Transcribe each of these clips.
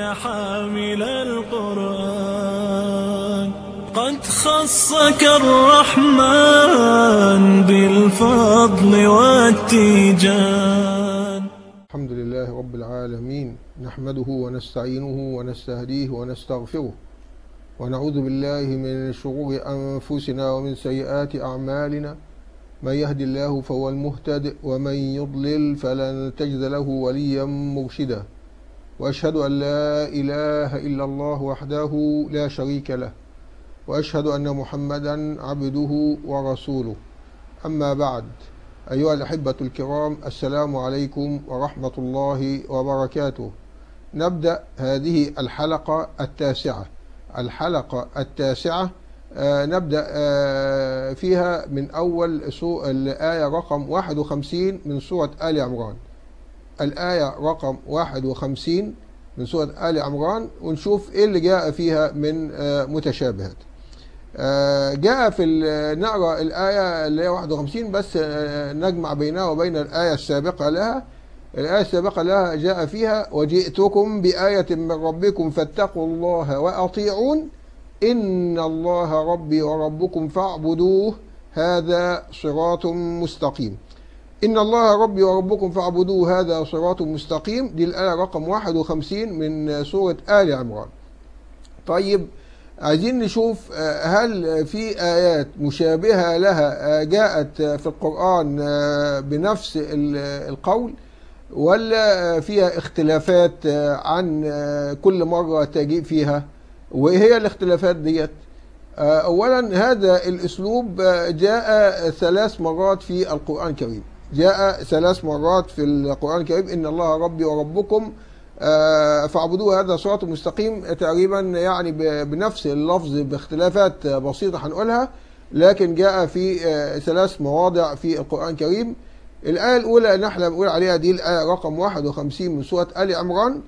يا حامل القرآن قد خصك الرحمن بالفضل والتيجان الحمد لله رب العالمين نحمده ونستعينه ونستهديه ونستغفره ونعوذ بالله من شرور أنفسنا ومن سيئات أعمالنا من يهد الله فهو المهتد ومن يضلل فلن تجد له وليا مرشدا وأشهد أن لا إله إلا الله وحده لا شريك له وأشهد أن محمدا عبده ورسوله أما بعد أيها الأحبة الكرام السلام عليكم ورحمة الله وبركاته نبدأ هذه الحلقة التاسعة الحلقة التاسعة آه نبدأ آه فيها من أول سورة الآية رقم 51 من سورة آل عمران الآية رقم 51 من سورة آل عمران ونشوف إيه اللي جاء فيها من آه متشابهات جاء في نقرا الايه اللي هي 51 بس نجمع بينها وبين الايه السابقه لها الايه السابقه لها جاء فيها وجئتكم بايه من ربكم فاتقوا الله واطيعون ان الله ربي وربكم فاعبدوه هذا صراط مستقيم ان الله ربي وربكم فاعبدوه هذا صراط مستقيم دي الايه رقم 51 من سوره ال عمران طيب عايزين نشوف هل في آيات مشابهة لها جاءت في القرآن بنفس القول ولا فيها اختلافات عن كل مرة تجيء فيها وإيه هي الاختلافات ديت أولا هذا الأسلوب جاء ثلاث مرات في القرآن الكريم جاء ثلاث مرات في القرآن الكريم إن الله ربي وربكم فاعبدوه هذا صراط مستقيم تقريبا يعني بنفس اللفظ باختلافات بسيطة هنقولها لكن جاء في ثلاث مواضع في القرآن الكريم الآية الأولى اللي احنا بنقول عليها دي الآية رقم 51 من سورة آل عمران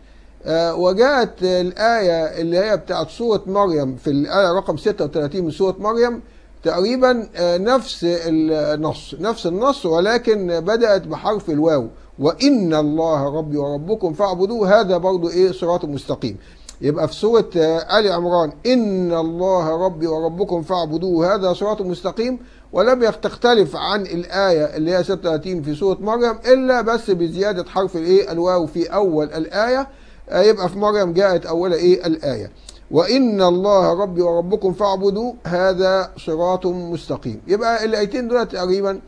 وجاءت الآية اللي هي بتاعت سورة مريم في الآية رقم 36 من سورة مريم تقريبا نفس النص نفس النص ولكن بدأت بحرف الواو وإن الله ربي وربكم فاعبدوه هذا برضو إيه صراط مستقيم يبقى في سورة آل عمران إن الله ربي وربكم فاعبدوه هذا صراط مستقيم ولم تختلف عن الآية اللي هي 36 في سورة مريم إلا بس بزيادة حرف الإيه الواو في أول الآية يبقى في مريم جاءت أول إيه الآية وإن الله ربي وربكم فاعبدوه هذا صراط مستقيم يبقى الآيتين دول تقريبا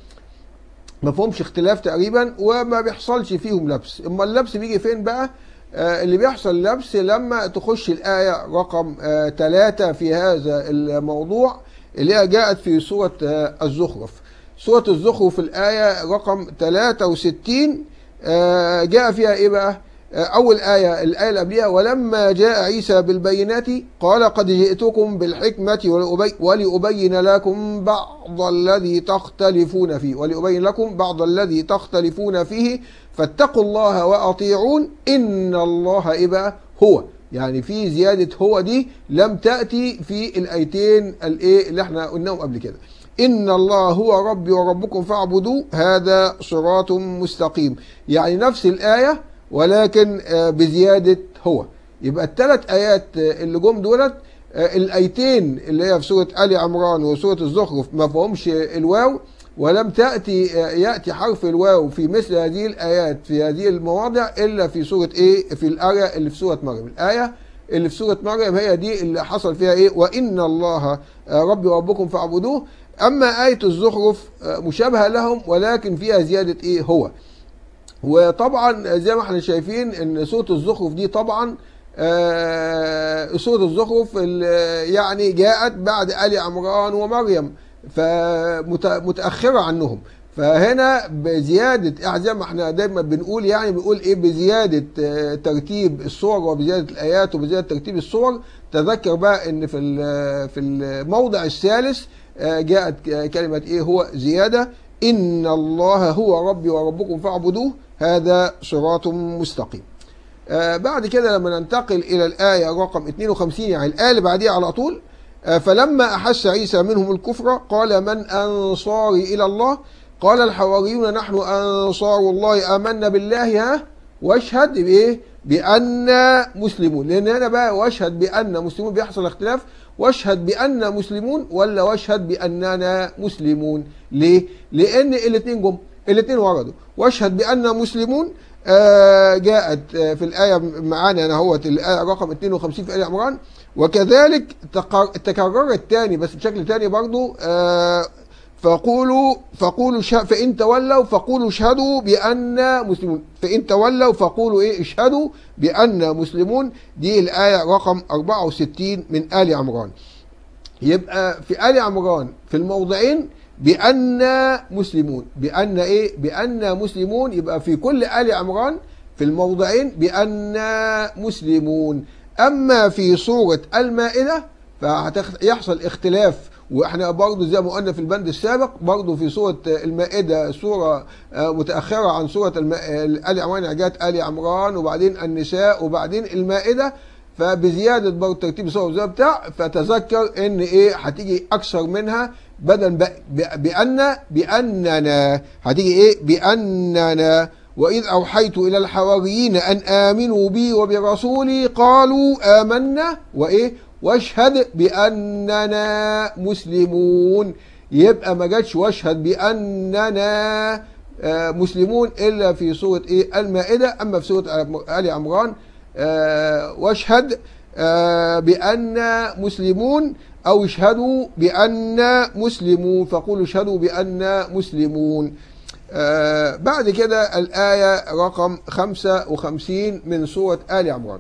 ما فيهمش اختلاف تقريبا وما بيحصلش فيهم لبس اما اللبس بيجي فين بقى آه اللي بيحصل لبس لما تخش الآية رقم ثلاثة آه في هذا الموضوع اللي هي جاءت في سورة آه الزخرف سورة الزخرف الآية رقم 63 جاء فيها ايه بقى أول آية الآية اللي قبلها ولما جاء عيسى بالبينات قال قد جئتكم بالحكمة ولأبين لكم بعض الذي تختلفون فيه ولأبين لكم بعض الذي تختلفون فيه فاتقوا الله وأطيعون إن الله إبا هو يعني في زيادة هو دي لم تأتي في الآيتين الإيه اللي احنا قلناهم قبل كده إن الله هو ربي وربكم فاعبدوه هذا صراط مستقيم يعني نفس الآية ولكن بزيادة هو يبقى الثلاث آيات اللي جم دولت الآيتين اللي هي في سورة آل عمران وسورة الزخرف ما فيهمش الواو ولم تأتي يأتي حرف الواو في مثل هذه الآيات في هذه المواضع إلا في سورة إيه في الآية اللي في سورة مريم الآية اللي في سورة مريم هي دي اللي حصل فيها إيه وإن الله ربي وربكم فاعبدوه أما آية الزخرف مشابهة لهم ولكن فيها زيادة إيه هو وطبعا زي ما احنا شايفين ان سوره الزخرف دي طبعا آه سوره الزخرف يعني جاءت بعد ال عمران ومريم فمتاخره عنهم فهنا بزياده زي ما احنا دايما بنقول يعني بنقول ايه بزياده آه ترتيب الصور وبزياده الايات وبزياده ترتيب الصور تذكر بقى ان في في الموضع الثالث آه جاءت كلمه ايه هو زياده إن الله هو ربي وربكم فاعبدوه هذا صراط مستقيم آه بعد كده لما ننتقل إلى الآية رقم 52 يعني الآية اللي بعديها على طول آه فلما أحس عيسى منهم الكفر قال من أنصاري إلى الله قال الحواريون نحن أنصار الله آمنا بالله ها واشهد بإيه بأن مسلمون لأن هنا بقى واشهد بأن مسلمون بيحصل اختلاف واشهد بأن مسلمون ولا واشهد بأننا مسلمون ليه؟ لأن الاثنين جم الاثنين وردوا واشهد بأن مسلمون آه جاءت آه في الآية معانا أنا هو الآية رقم 52 في آل عمران وكذلك تقر- تكررت تاني بس بشكل تاني برضو آه فقولوا فقولوا شه- فإن تولوا فقولوا اشهدوا بأن مسلمون فإن تولوا فقولوا إيه اشهدوا بأن مسلمون دي الآية رقم 64 من آل عمران يبقى في آل عمران في الموضعين بأن مسلمون بأن إيه بأن مسلمون يبقى في كل آل عمران في الموضعين بأن مسلمون أما في سورة المائدة فيحصل اختلاف واحنا برضه زي ما قلنا في البند السابق برضه في سوره المائده سوره آه، متاخره عن سوره الم... ال عمران يعني جت ال عمران وبعدين النساء وبعدين المائده فبزياده برضه ترتيب السور زي بتاع فتذكر ان ايه هتيجي اكثر منها بدل ب... ب... بان باننا هتيجي ايه باننا واذ اوحيت الى الحواريين ان امنوا بي وبرسولي قالوا امنا وايه واشهد باننا مسلمون يبقى ما جاتش واشهد باننا آه، مسلمون الا في سوره ايه المائده اما في سوره ال عمران آه، واشهد آه، بان مسلمون او اشهدوا بان مسلمون فقولوا اشهدوا بان مسلمون آه، بعد كده الايه رقم 55 من سوره ال عمران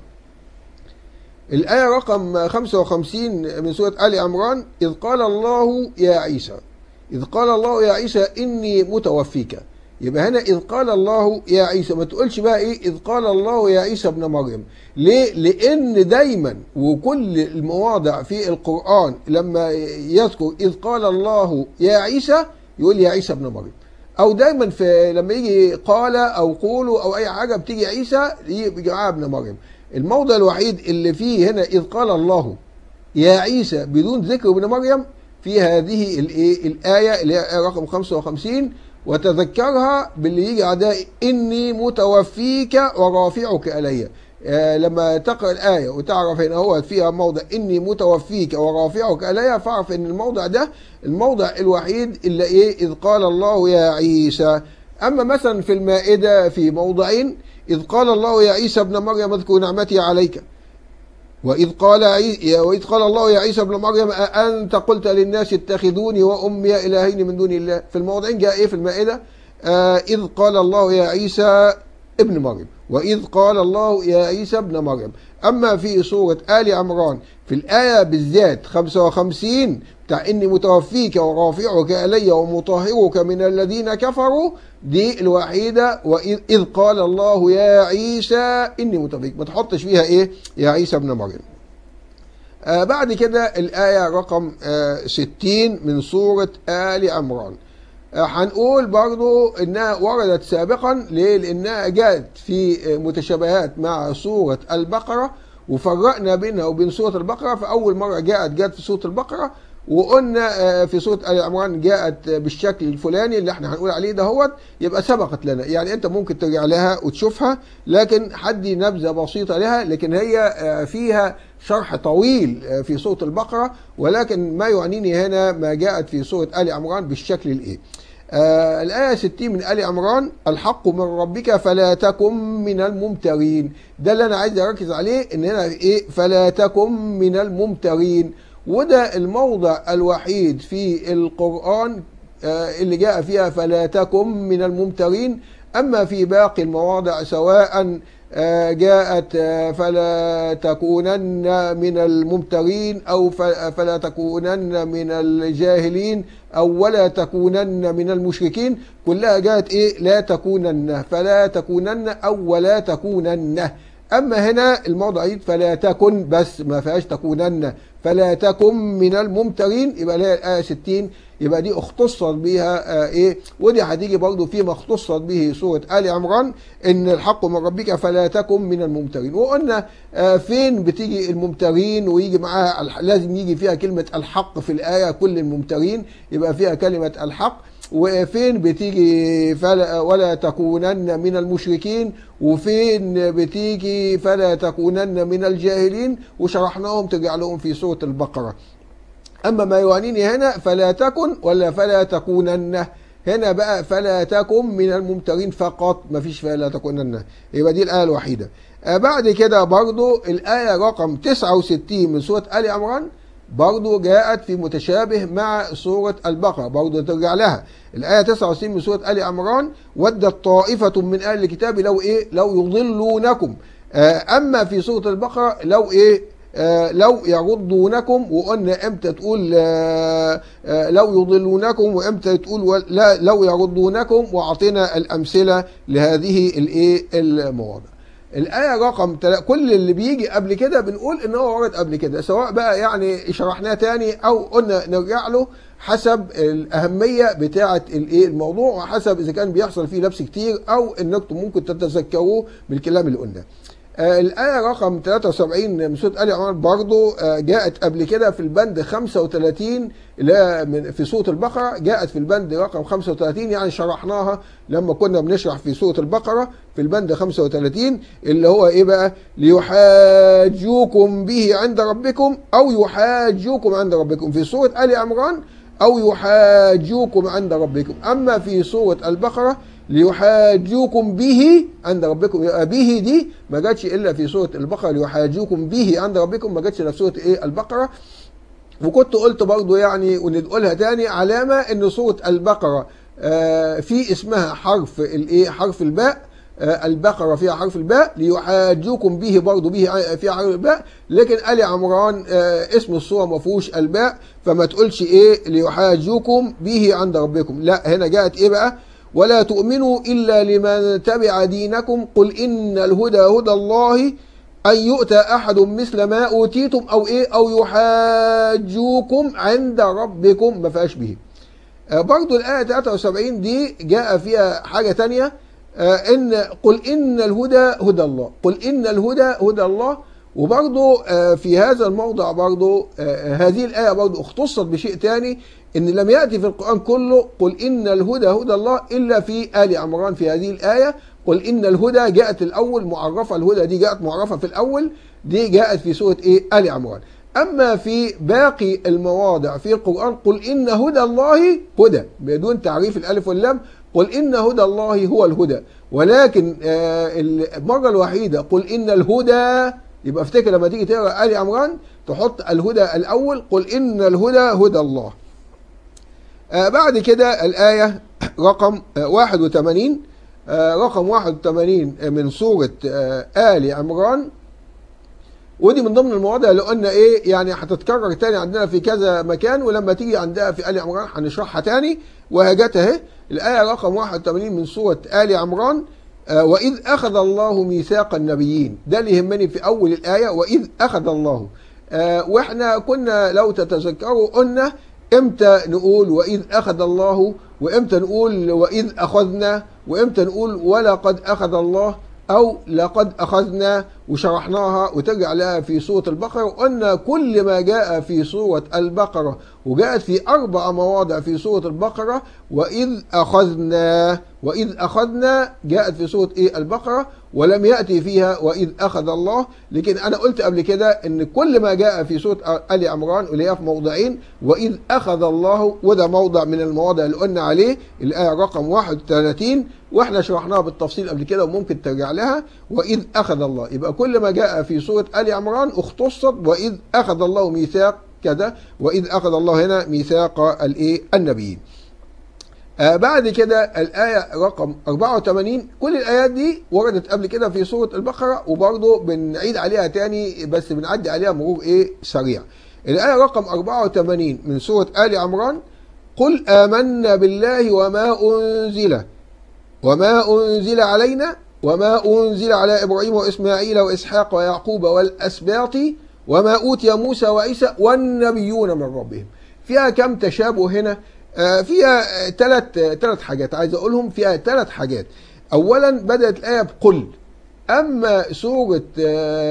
الآية رقم 55 من سورة آل عمران إذ قال الله يا عيسى إذ قال الله يا عيسى إني متوفيك يبقى هنا إذ قال الله يا عيسى ما تقولش بقى إيه إذ قال الله يا عيسى ابن مريم ليه؟ لأن دايما وكل المواضع في القرآن لما يذكر إذ قال الله يا عيسى يقول يا عيسى ابن مريم او دايما في لما يجي قال او قولوا او اي حاجه بتيجي عيسى يجي معاها ابن مريم الموضع الوحيد اللي فيه هنا اذ قال الله يا عيسى بدون ذكر ابن مريم في هذه الايه الايه اللي هي آية رقم 55 وتذكرها باللي يجي عداء اني متوفيك ورافعك الي آه لما تقرا الايه وتعرف هنا هو فيها موضع اني متوفيك ورافعك الي فاعرف ان الموضع ده الموضع الوحيد اللي ايه اذ قال الله يا عيسى اما مثلا في المائده في موضعين اذ قال الله يا عيسى ابن مريم اذكر نعمتي عليك وإذ قال عي... وإذ قال الله يا عيسى ابن مريم أأنت قلت للناس اتخذوني وأمي إلهين من دون الله في الموضعين جاء إيه في المائدة آه إذ قال الله يا عيسى ابن مريم وإذ قال الله يا عيسى ابن مريم أما في سورة آل عمران في الآية بالذات 55 بتاع إني متوفيك ورافعك إلي ومطهرك من الذين كفروا دي الوحيدة وإذ قال الله يا عيسى إني متوفيك ما تحطش فيها إيه يا عيسى ابن مريم آه بعد كده الآية رقم آه 60 من سورة آل عمران آه هنقول برضو إنها وردت سابقا ليه؟ لأنها جاءت في متشابهات مع سورة البقرة وفرقنا بينها وبين سورة البقرة فأول مرة جاءت جاءت في سورة البقرة وقلنا في سوره ال عمران جاءت بالشكل الفلاني اللي احنا هنقول عليه دهوت يبقى سبقت لنا يعني انت ممكن ترجع لها وتشوفها لكن حدي نبذه بسيطه لها لكن هي فيها شرح طويل في سوره البقره ولكن ما يعنيني هنا ما جاءت في سوره ال عمران بالشكل الايه آه الآية 60 من آل عمران الحق من ربك فلا تكن من الممترين ده اللي أنا عايز أركز عليه إن هنا إيه فلا تكن من الممترين وده الموضع الوحيد في القرآن اللي جاء فيها فلا تكن من الممترين أما في باقي المواضع سواء جاءت فلا تكونن من الممترين أو فلا تكونن من الجاهلين أو ولا تكونن من المشركين كلها جاءت إيه لا تكونن فلا تكونن أو ولا تكونن أما هنا الموضع يد فلا تكن بس ما فيهاش تكونن فلا تكن من الممترين يبقى لها الآية 60 يبقى دي اختصت بها آه ايه ودي هتيجي برضه فيما اختصت به سورة آل عمران ان الحق من ربك فلا تكن من الممترين وقلنا آه فين بتيجي الممترين ويجي معاها لازم يجي فيها كلمة الحق في الآية كل الممترين يبقى فيها كلمة الحق وفين بتيجي فلا ولا تكونن من المشركين وفين بتيجي فلا تكونن من الجاهلين وشرحناهم ترجع لهم في سورة البقرة أما ما يعنيني هنا فلا تكن ولا فلا تكونن هنا بقى فلا تكن من الممترين فقط ما فيش فلا تكونن يبقى دي الآية الوحيدة آه بعد كده برضو الآية رقم 69 من سورة آل عمران برضو جاءت في متشابه مع سورة البقرة برضو ترجع لها الآية 69 من سورة آل عمران ودت طائفة من أهل الكتاب لو إيه لو يضلونكم آه أما في سورة البقرة لو إيه آه لو يردونكم وقلنا امتى تقول آه آه لو يضلونكم وامتى تقول لا لو يردونكم واعطينا الامثله لهذه الايه المواضع. الآية رقم تل... كل اللي بيجي قبل كده بنقول إن هو ورد قبل كده سواء بقى يعني شرحناه تاني أو قلنا نرجع له حسب الأهمية بتاعة الإيه الموضوع وحسب إذا كان بيحصل فيه لبس كتير أو إنكم ممكن تتذكروه بالكلام اللي قلناه. آه الآية رقم 73 من سورة آل عمران برضو آه جاءت قبل كده في البند 35 اللي في سورة البقرة جاءت في البند رقم 35 يعني شرحناها لما كنا بنشرح في سورة البقرة في البند 35 اللي هو إيه بقى ليحاجوكم به عند ربكم أو يحاجوكم عند ربكم في سورة آل عمران أو يحاجوكم عند ربكم أما في سورة البقرة ليحاجوكم به عند ربكم به دي ما جاتش الا في سوره البقره ليحاجوكم به عند ربكم ما جاتش الا في سوره ايه البقره وكنت قلت برضو يعني ونقولها تاني علامه ان سوره البقره آه في اسمها حرف الايه حرف الباء آه البقره فيها حرف الباء ليحاجوكم به برضو به فيها حرف الباء لكن ال عمران آه اسم الصوره ما فيهوش الباء فما تقولش ايه ليحاجوكم به عند ربكم لا هنا جاءت ايه بقى ولا تؤمنوا إلا لمن تبع دينكم قل إن الهدى هدى الله أن يؤتى أحد مثل ما أوتيتم أو إيه أو يحاجوكم عند ربكم ما فيهاش به آه برضو الآية 73 دي جاء فيها حاجة تانية آه إن قل إن الهدى هدى الله قل إن الهدى هدى الله وبرضو آه في هذا الموضع برضو هذه الآية برضو اختصت بشيء تاني ان لم ياتي في القران كله قل ان الهدى هدى الله الا في ال عمران في هذه الايه قل ان الهدى جاءت الاول معرفه الهدى دي جاءت معرفه في الاول دي جاءت في سوره ايه ال عمران اما في باقي المواضع في القران قل ان هدى الله هدى بدون تعريف الالف واللام قل ان هدى الله هو الهدى ولكن آه المره الوحيده قل ان الهدى يبقى افتكر لما تيجي تقرا ال عمران تحط الهدى الاول قل ان الهدى هدى الله آه بعد كده الآية رقم آه 81 آه رقم 81 من سورة آل عمران ودي من ضمن المواضيع اللي قلنا ايه يعني هتتكرر تاني عندنا في كذا مكان ولما تيجي عندها في آل عمران هنشرحها تاني وهجت اهي الآية رقم 81 من سورة آل عمران وإذ أخذ الله ميثاق النبيين ده اللي يهمني في أول الآية وإذ أخذ الله واحنا كنا لو تتذكروا قلنا امتى نقول واذ اخذ الله وامتى نقول واذ اخذنا وامتى نقول ولقد اخذ الله او لقد اخذنا وشرحناها وترجع لها في سوره البقره وقلنا كل ما جاء في سوره البقره وجاءت في اربع مواضع في سوره البقره واذ اخذنا واذ اخذنا جاءت في سوره ايه البقره ولم ياتي فيها واذ اخذ الله لكن انا قلت قبل كده ان كل ما جاء في سوره ال عمران اللي هي في موضعين واذ اخذ الله وده موضع من المواضع اللي قلنا عليه الايه رقم 31 واحنا شرحناها بالتفصيل قبل كده وممكن ترجع لها واذ اخذ الله يبقى كل ما جاء في سوره ال عمران اختصت واذ اخذ الله ميثاق كذا واذ اخذ الله هنا ميثاق الايه النبيين آه بعد كده الآية رقم 84 كل الآيات دي وردت قبل كده في سورة البقرة وبرضه بنعيد عليها تاني بس بنعدي عليها مرور إيه سريع. الآية رقم 84 من سورة آل عمران قل آمنا بالله وما أنزل وما أنزل علينا وما أنزل على إبراهيم وإسماعيل وإسحاق ويعقوب والأسباط وما أوتي موسى وعيسى والنبيون من ربهم. فيها كم تشابه هنا؟ فيها ثلاث ثلاث حاجات عايز اقولهم فيها ثلاث حاجات اولا بدات الايه بقل اما سوره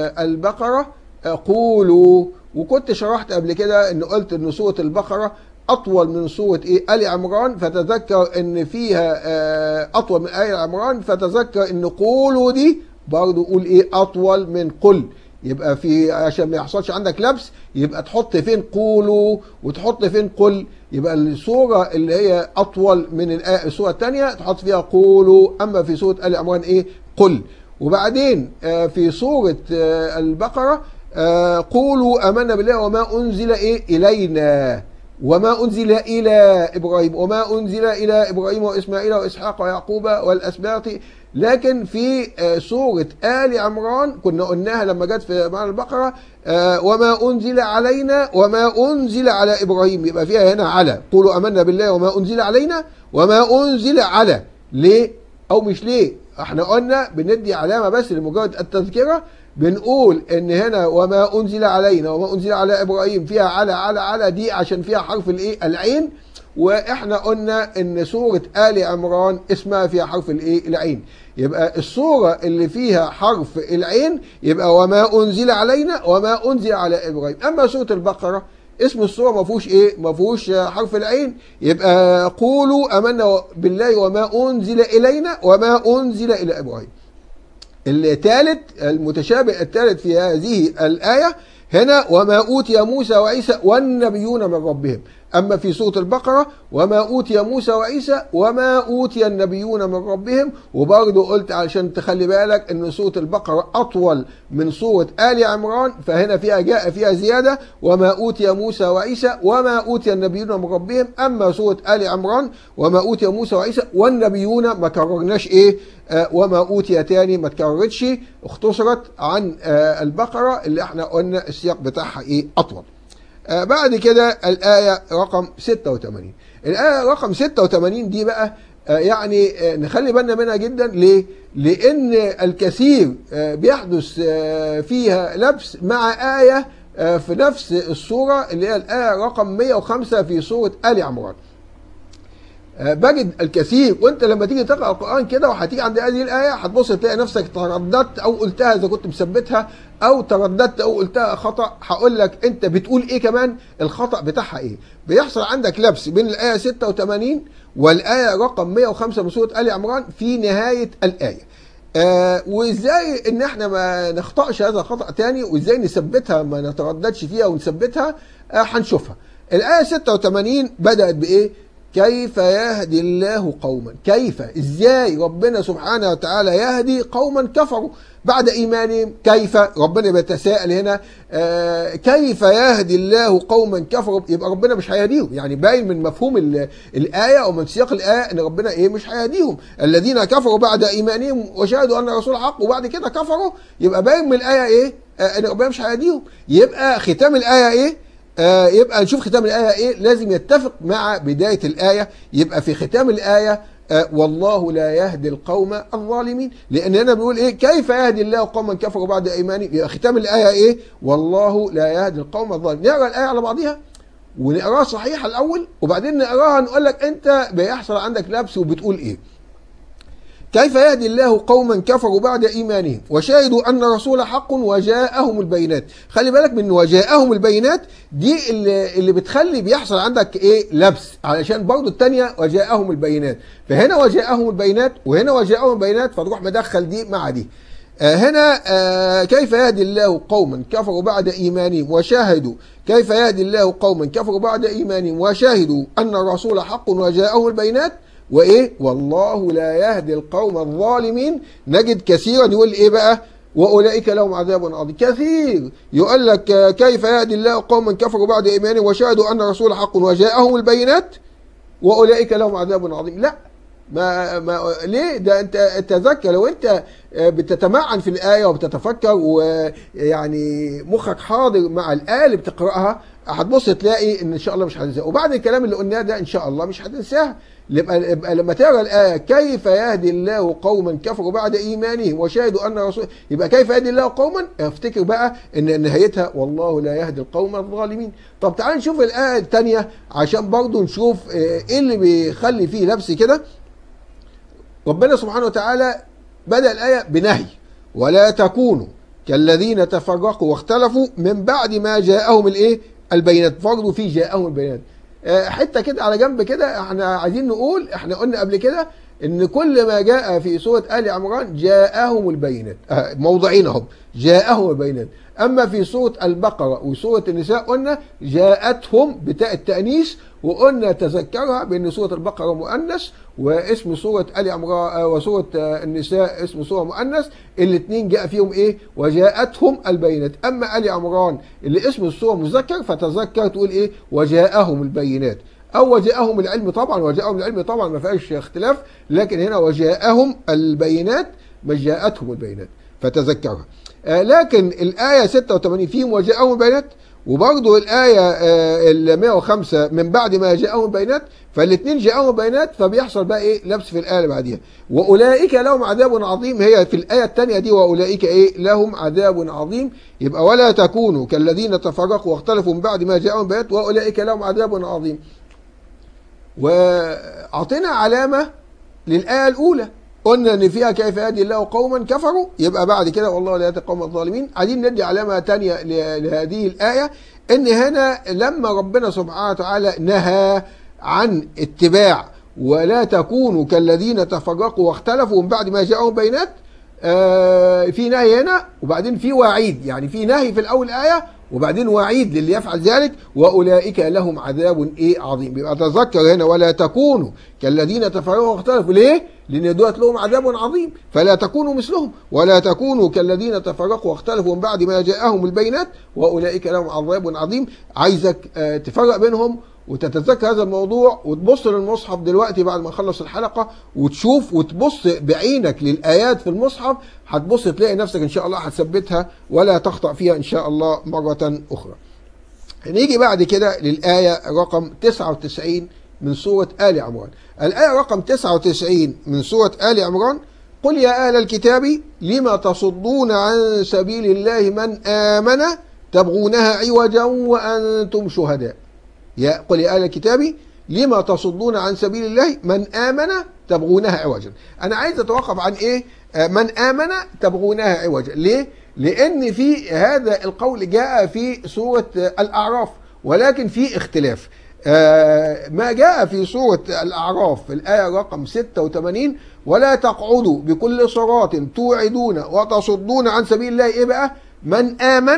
البقره قولوا وكنت شرحت قبل كده ان قلت ان سوره البقره اطول من سوره ايه ال عمران فتذكر ان فيها آه، اطول من ال عمران فتذكر ان قولوا دي برضه قول ايه اطول من قل يبقى في عشان ما يحصلش عندك لبس يبقى تحط فين قولوا وتحط فين قل يبقى السوره اللي هي اطول من الآية- السوره الثانيه تحط فيها قولوا اما في سوره ال عمران ايه قل وبعدين آه، في سوره آه، البقره آه، قولوا امنا بالله وما انزل ايه الينا وما أنزل إلى إبراهيم وما أنزل إلى إبراهيم وإسماعيل وإسحاق ويعقوب والأسباط لكن في آه، سورة آل عمران كنا قلناها لما جت في معنى البقرة آه، وما أنزل علينا وما أنزل على إبراهيم يبقى فيها هنا على قولوا أمنا بالله وما أنزل علينا وما أنزل على ليه أو مش ليه احنا قلنا بندي علامة بس لمجرد التذكرة بنقول ان هنا وما انزل علينا وما انزل على ابراهيم فيها على على على دي عشان فيها حرف الايه العين واحنا قلنا ان سوره ال عمران اسمها فيها حرف الايه العين يبقى السوره اللي فيها حرف العين يبقى وما انزل علينا وما انزل على ابراهيم اما سوره البقره اسم السوره ما فيهوش ايه ما فيهوش حرف العين يبقى قولوا امنا بالله وما انزل الينا وما انزل الى ابراهيم الثالث المتشابه الثالث في هذه الآية هنا وما أوتي موسى وعيسى والنبيون من ربهم أما في سورة البقرة وما أوتي موسى وعيسى وما أوتي النبيون من ربهم وبرضه قلت علشان تخلي بالك أن سورة البقرة أطول من سورة آل عمران فهنا فيها جاء فيها زيادة وما أوتي موسى وعيسى وما أوتي النبيون من ربهم أما سورة آل عمران وما أوتي موسى وعيسى والنبيون ما كررناش إيه آه، وما أوتي تاني ما تكررتش اختصرت عن آه، البقرة اللي احنا قلنا السياق بتاعها إيه أطول آه، بعد كده الآية رقم 86 الآية رقم 86 دي بقى آه، يعني آه، نخلي بالنا منها جدا ليه؟ لأن الكثير آه، بيحدث آه، فيها لبس مع آية آه، في نفس السورة اللي هي الآية رقم 105 في سورة آل عمران آه، بجد الكثير وانت لما تيجي تقرا القران كده وهتيجي عند هذه الايه هتبص تلاقي نفسك ترددت او قلتها اذا كنت مثبتها او ترددت او قلتها خطا هقول لك انت بتقول ايه كمان الخطا بتاعها ايه بيحصل عندك لبس بين الايه 86 والايه رقم 105 من سوره ال عمران في نهايه الايه آه وازاي ان احنا ما نخطأش هذا الخطأ تاني وازاي نثبتها ما نترددش فيها ونثبتها آه هنشوفها الآية 86 بدأت بإيه؟ كيف يهدي الله قوما كيف ازاي ربنا سبحانه وتعالى يهدي قوما كفروا بعد ايمانهم كيف ربنا بيتساءل هنا آه كيف يهدي الله قوما كفروا يبقى ربنا مش هيهديهم يعني باين من مفهوم ال- الايه او من سياق الايه ان ربنا ايه مش هيهديهم الذين كفروا بعد ايمانهم وشهدوا ان الرسول حق وبعد كده كفروا يبقى باين من الايه ايه آه ان ربنا مش هيهديهم يبقى ختام الايه ايه آه يبقى نشوف ختام الآية إيه لازم يتفق مع بداية الآية يبقى في ختام الآية آه والله لا يهدي القوم الظالمين لأن هنا بيقول إيه كيف يهدي الله قوما كفروا بعد إيمانهم يبقى ختام الآية إيه والله لا يهدي القوم الظالمين نقرأ الآية على بعضها ونقراها صحيحة الأول وبعدين نقراها نقول لك أنت بيحصل عندك لبس وبتقول إيه كيف يهدي الله قوما كفروا بعد ايمانهم وشهدوا ان الرسول حق وجاءهم البينات خلي بالك من وجاءهم البينات دي اللي, اللي بتخلي بيحصل عندك ايه لبس علشان برضو الثانيه وجاءهم البينات فهنا وجاءهم البينات وهنا وجاءهم البينات فتروح مدخل دي مع دي آه هنا آه كيف يهدي الله قوما كفروا بعد ايمانهم وشاهدوا كيف يهدي الله قوما كفروا بعد ايمانهم وشاهدوا ان الرسول حق وجاءهم البينات وايه والله لا يهدي القوم الظالمين نجد كثيرا يقول ايه بقى واولئك لهم عذاب عظيم كثير يقول لك آه، كيف يهدي الله قوما كفروا بعد ايمانهم وشهدوا ان الرسول حق وجاءهم البينات واولئك لهم عذاب عظيم لا ما ما ليه ده انت تذكر لو انت بتتمعن في الايه وبتتفكر ويعني مخك حاضر مع الايه اللي بتقراها هتبص تلاقي ان ان شاء الله مش هتنساها وبعد الكلام اللي قلناه ده ان شاء الله مش هتنساها يبقى يبقى لما تقرا الايه كيف يهدي الله قوما كفروا بعد ايمانهم وشهدوا ان رسول يبقى كيف يهدي الله قوما افتكر بقى ان نهايتها والله لا يهدي القوم الظالمين طب تعال نشوف الايه الثانيه عشان برضو نشوف ايه اللي بيخلي فيه لبس كده ربنا سبحانه وتعالى بدأ الآية بنهي ولا تكونوا كالذين تفرقوا واختلفوا من بعد ما جاءهم الايه البينات برضه في جاءهم البينات آه، حته كده على جنب كده احنا عايزين نقول احنا قلنا قبل كده ان كل ما جاء في سوره ال عمران جاءهم البينات آه، موضعين اهم جاءهم البينات اما في سوره البقره وسوره النساء قلنا جاءتهم بتاء التانيث وقلنا تذكرها بان سوره البقره مؤنث واسم سوره ال عمران آه، وسوره آه، النساء اسم سوره مؤنث الاثنين جاء فيهم ايه وجاءتهم البينات اما ال عمران اللي اسم السوره مذكر فتذكر تقول ايه وجاءهم البينات او وجاءهم العلم طبعا وجاءهم العلم طبعا ما فيهاش اختلاف لكن هنا وجاءهم البينات مش جاءتهم البينات فتذكرها آه، لكن الآية 86 فيهم وجاءهم البينات وبرضه الآية آه، ال 105 من بعد ما جاءهم البينات فالاثنين جاءهم البينات فبيحصل بقى ايه لبس في الآية اللي بعديها وأولئك لهم عذاب عظيم هي في الآية الثانية دي وأولئك ايه لهم عذاب عظيم يبقى ولا تكونوا كالذين تفرقوا واختلفوا من بعد ما جاءهم البينات وأولئك لهم عذاب عظيم وأعطينا علامة للآية الأولى قلنا ان فيها كيف يهدي الله قوما كفروا يبقى بعد كده والله لا يهدي القوم الظالمين عايزين ندي علامه تانية ل- لهذه الايه ان هنا لما ربنا سبحانه وتعالى نهى عن اتباع ولا تكونوا كالذين تفرقوا واختلفوا من بعد ما جاءهم بينات آه، في نهي هنا وبعدين في وعيد يعني في نهي في الاول ايه وبعدين وعيد للي يفعل ذلك واولئك لهم عذاب ايه عظيم يبقى تذكر هنا ولا تكونوا كالذين تفرقوا واختلفوا ليه؟ لان دوت لهم عذاب عظيم فلا تكونوا مثلهم ولا تكونوا كالذين تفرقوا واختلفوا من بعد ما جاءهم البينات واولئك لهم عذاب عظيم عايزك آه، تفرق بينهم وتتذكر هذا الموضوع وتبص للمصحف دلوقتي بعد ما نخلص الحلقة وتشوف وتبص بعينك للآيات في المصحف هتبص تلاقي نفسك إن شاء الله هتثبتها ولا تخطأ فيها إن شاء الله مرة أخرى نيجي بعد كده للآية رقم 99 من سورة آل عمران الآية رقم 99 من سورة آل عمران قل يا أهل الكتاب لما تصدون عن سبيل الله من آمن تبغونها عوجا وأنتم شهداء يا قل يا أهل الكتاب لما تصدون عن سبيل الله من آمن تبغونها عوجا أنا عايز أتوقف عن إيه آه، من آمن تبغونها عوجا ليه لأن في هذا القول جاء في سورة آه، الأعراف ولكن في اختلاف آه، ما جاء في سورة الأعراف في الآية رقم 86 ولا تقعدوا بكل صراط توعدون وتصدون عن سبيل الله إيه بقى من آمن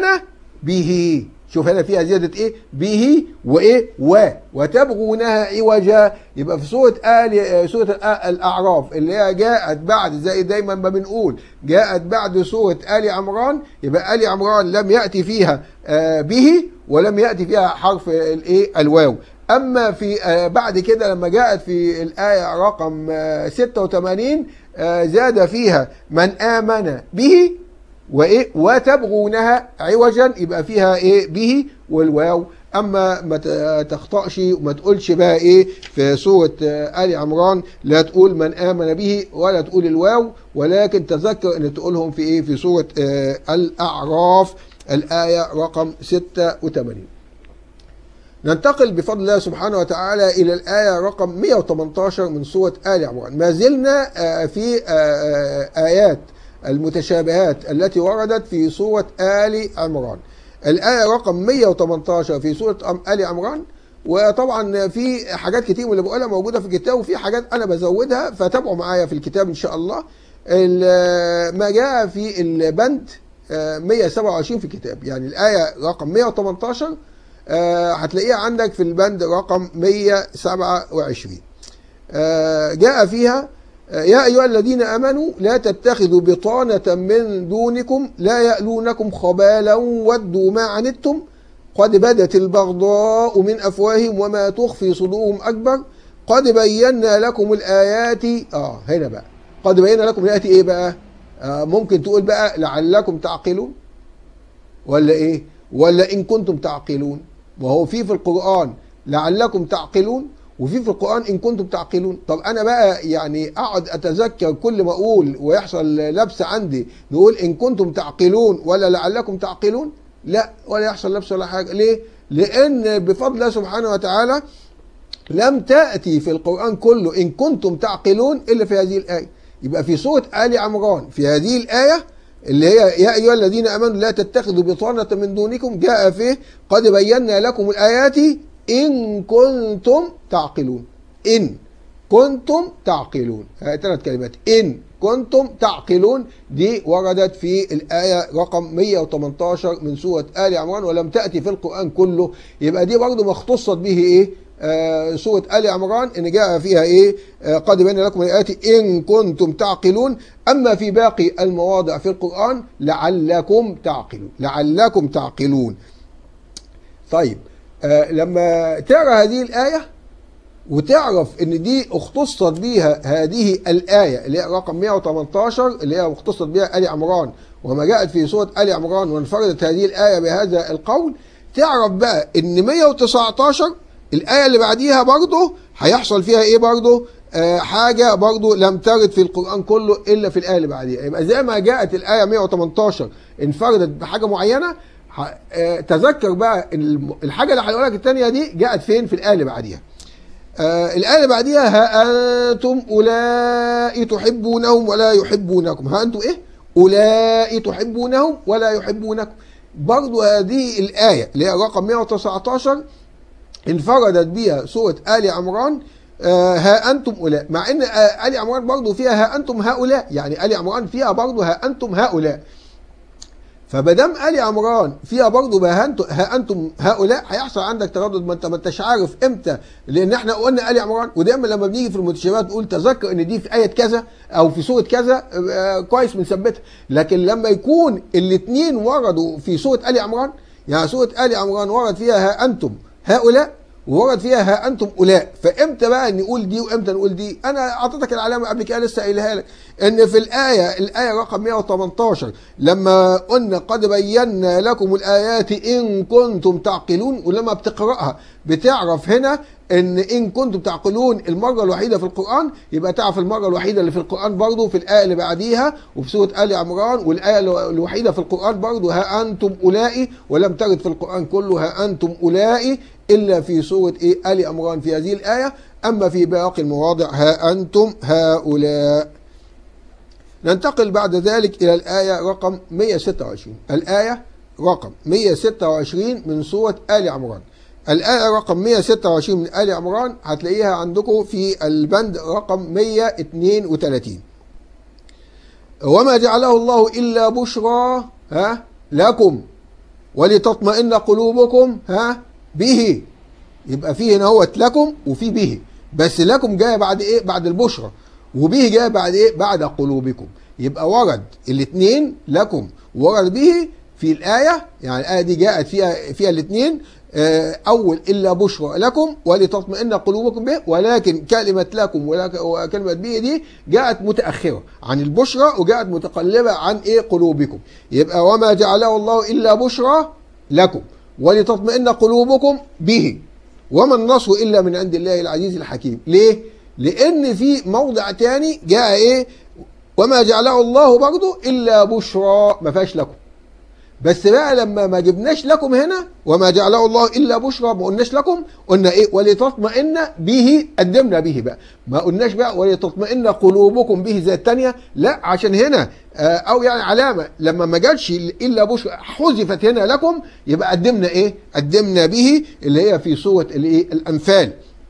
به شوف هنا فيها زيادة ايه به وايه و وتبغونها عوجا يبقى في سورة آل آه، سورة الأ- الأعراف اللي هي جاءت بعد زي دايما ما بنقول جاءت بعد سورة آل عمران يبقى آل عمران لم يأتي فيها آه، به ولم يأتي فيها حرف الايه الواو أما في آه، بعد كده لما جاءت في الآية رقم آه، 86 آه، زاد فيها من آمن به وايه وتبغونها عوجا يبقى فيها ايه به والواو اما ما ت- تخطأش وما تقولش بقى ايه في سورة آه، آل عمران لا تقول من آمن به ولا تقول الواو ولكن تذكر ان تقولهم في ايه في سورة آه، الأعراف الآية رقم 86 ننتقل بفضل الله سبحانه وتعالى إلى الآية رقم 118 من سورة آل عمران ما زلنا آه، في آه، آه، آيات المتشابهات التي وردت في سورة آل عمران الآية رقم 118 في سورة أم- آل عمران وطبعا في حاجات كتير من اللي بقولها موجودة في الكتاب وفي حاجات أنا بزودها فتابعوا معايا في الكتاب إن شاء الله ال- ما جاء في البند آه، 127 في الكتاب يعني الآية رقم 118 آه، هتلاقيها عندك في البند رقم 127 آه، جاء فيها آه، يا أيها الذين آمنوا لا تتخذوا بطانة من دونكم لا يألونكم خبالا ودوا ما عنتم قد بدت البغضاء من أفواههم وما تخفي صدورهم أكبر قد بينا لكم الآيات آه هنا بقى قد بينا لكم الآيات إيه بقى آه ممكن تقول بقى لعلكم تعقلون ولا ايه ولا ان كنتم تعقلون وهو في في القران لعلكم تعقلون وفي في القران ان كنتم تعقلون طب انا بقى يعني اقعد اتذكر كل ما اقول ويحصل لبس عندي نقول ان كنتم تعقلون ولا لعلكم تعقلون لا ولا يحصل لبس ولا حاجه ليه لان بفضل الله سبحانه وتعالى لم تأتي في القرآن كله إن كنتم تعقلون إلا في هذه الآية يبقى في سورة آل عمران في هذه الآية اللي هي يا أيها الذين آمنوا لا تتخذوا بطانة من دونكم جاء فيه قد بينا لكم الآيات إن كنتم تعقلون إن كنتم تعقلون هاي ثلاث كلمات إن كنتم تعقلون دي وردت في الآية رقم 118 من سورة آل عمران ولم تأتي في القرآن كله يبقى دي برضه ما اختصت به إيه آه سورة آل عمران إن جاء فيها إيه آه قد بين لكم الآيات إن كنتم تعقلون أما في باقي المواضع في القرآن لعلكم تعقلون لعلكم تعقلون طيب آه لما ترى هذه الآية وتعرف ان دي اختصت بيها هذه الآية اللي هي رقم 118 اللي هي اختصت بها آل عمران وما جاءت في سورة آل عمران وانفردت هذه الآية بهذا القول تعرف بقى ان 119 الآية اللي بعديها برضه هيحصل فيها ايه برضه آه حاجة برضه لم ترد في القرآن كله إلا في الآية اللي بعديها يبقى زي ما جاءت الآية 118 انفردت بحاجة معينة آه تذكر بقى الحاجة اللي هقولها لك الثانية دي جاءت فين في الآية اللي بعديها آه الآية اللي بعديها ها أنتم أولئك تحبونهم ولا يحبونكم ها أنتم إيه أولئك تحبونهم ولا يحبونكم برضو هذه الآية اللي هي رقم 119 انفردت بها سورة آل عمران آه ها أنتم أولئك مع أن آه آل عمران برضو فيها ها أنتم هؤلاء يعني آل عمران فيها برضو ها أنتم هؤلاء فمادام آل عمران فيها برضه ها انتم هؤلاء هيحصل عندك تردد ما انت ما انتش عارف امتى لان احنا قلنا آل عمران ودايما لما بنيجي في المتشابهات نقول تذكر ان دي في آية كذا او في سورة كذا آه كويس بنثبتها لكن لما يكون الاثنين وردوا في سورة آل عمران يعني سورة آل عمران ورد فيها ها انتم هؤلاء وورد فيها ها انتم اولاء فامتى بقى نقول دي وامتى نقول دي انا اعطيتك العلامه قبل كده لسه قايلها لك ان في الايه الايه رقم 118 لما قلنا قد بينا لكم الايات ان كنتم تعقلون ولما بتقراها بتعرف هنا ان ان كنتم تعقلون المره الوحيده في القران يبقى تعرف المره الوحيده اللي في القران برضه في الايه اللي بعديها وفي سوره ال عمران والايه الوحيده في القران برضه ها انتم اولئك ولم ترد في القران كله ها انتم اولئك الا في سوره ايه ال عمران في هذه الايه اما في باقي المواضع ها انتم هؤلاء ننتقل بعد ذلك الى الايه رقم 126 الايه رقم 126 من سوره ال عمران الآية رقم 126 من آل عمران هتلاقيها عندكم في البند رقم 132 وما جعله الله إلا بشرى ها لكم ولتطمئن قلوبكم ها به يبقى فيه هنا هو لكم وفي به بس لكم جايه بعد ايه بعد البشرى وبه جايه بعد ايه بعد قلوبكم يبقى ورد الاثنين لكم ورد به في الآية يعني الآية دي جاءت فيها فيها الاثنين أول إلا بشرى لكم ولتطمئن قلوبكم به ولكن كلمة لكم وكلمة به دي جاءت متأخرة عن البشرى وجاءت متقلبة عن إيه قلوبكم يبقى وما جعله الله إلا بشرى لكم ولتطمئن قلوبكم به وما النصر إلا من عند الله العزيز الحكيم ليه؟ لأن في موضع تاني جاء إيه وما جعله الله برضه إلا بشرى ما فيهاش لكم بس بقى لما ما جبناش لكم هنا وما جعله الله الا بشرى ما قلناش لكم قلنا ايه ولتطمئن به قدمنا به بقى ما قلناش بقى ولتطمئن قلوبكم به زي الثانيه لا عشان هنا آه او يعني علامه لما ما جاتش الا بشرى حذفت هنا لكم يبقى قدمنا ايه قدمنا به اللي هي في سوره الايه الانفال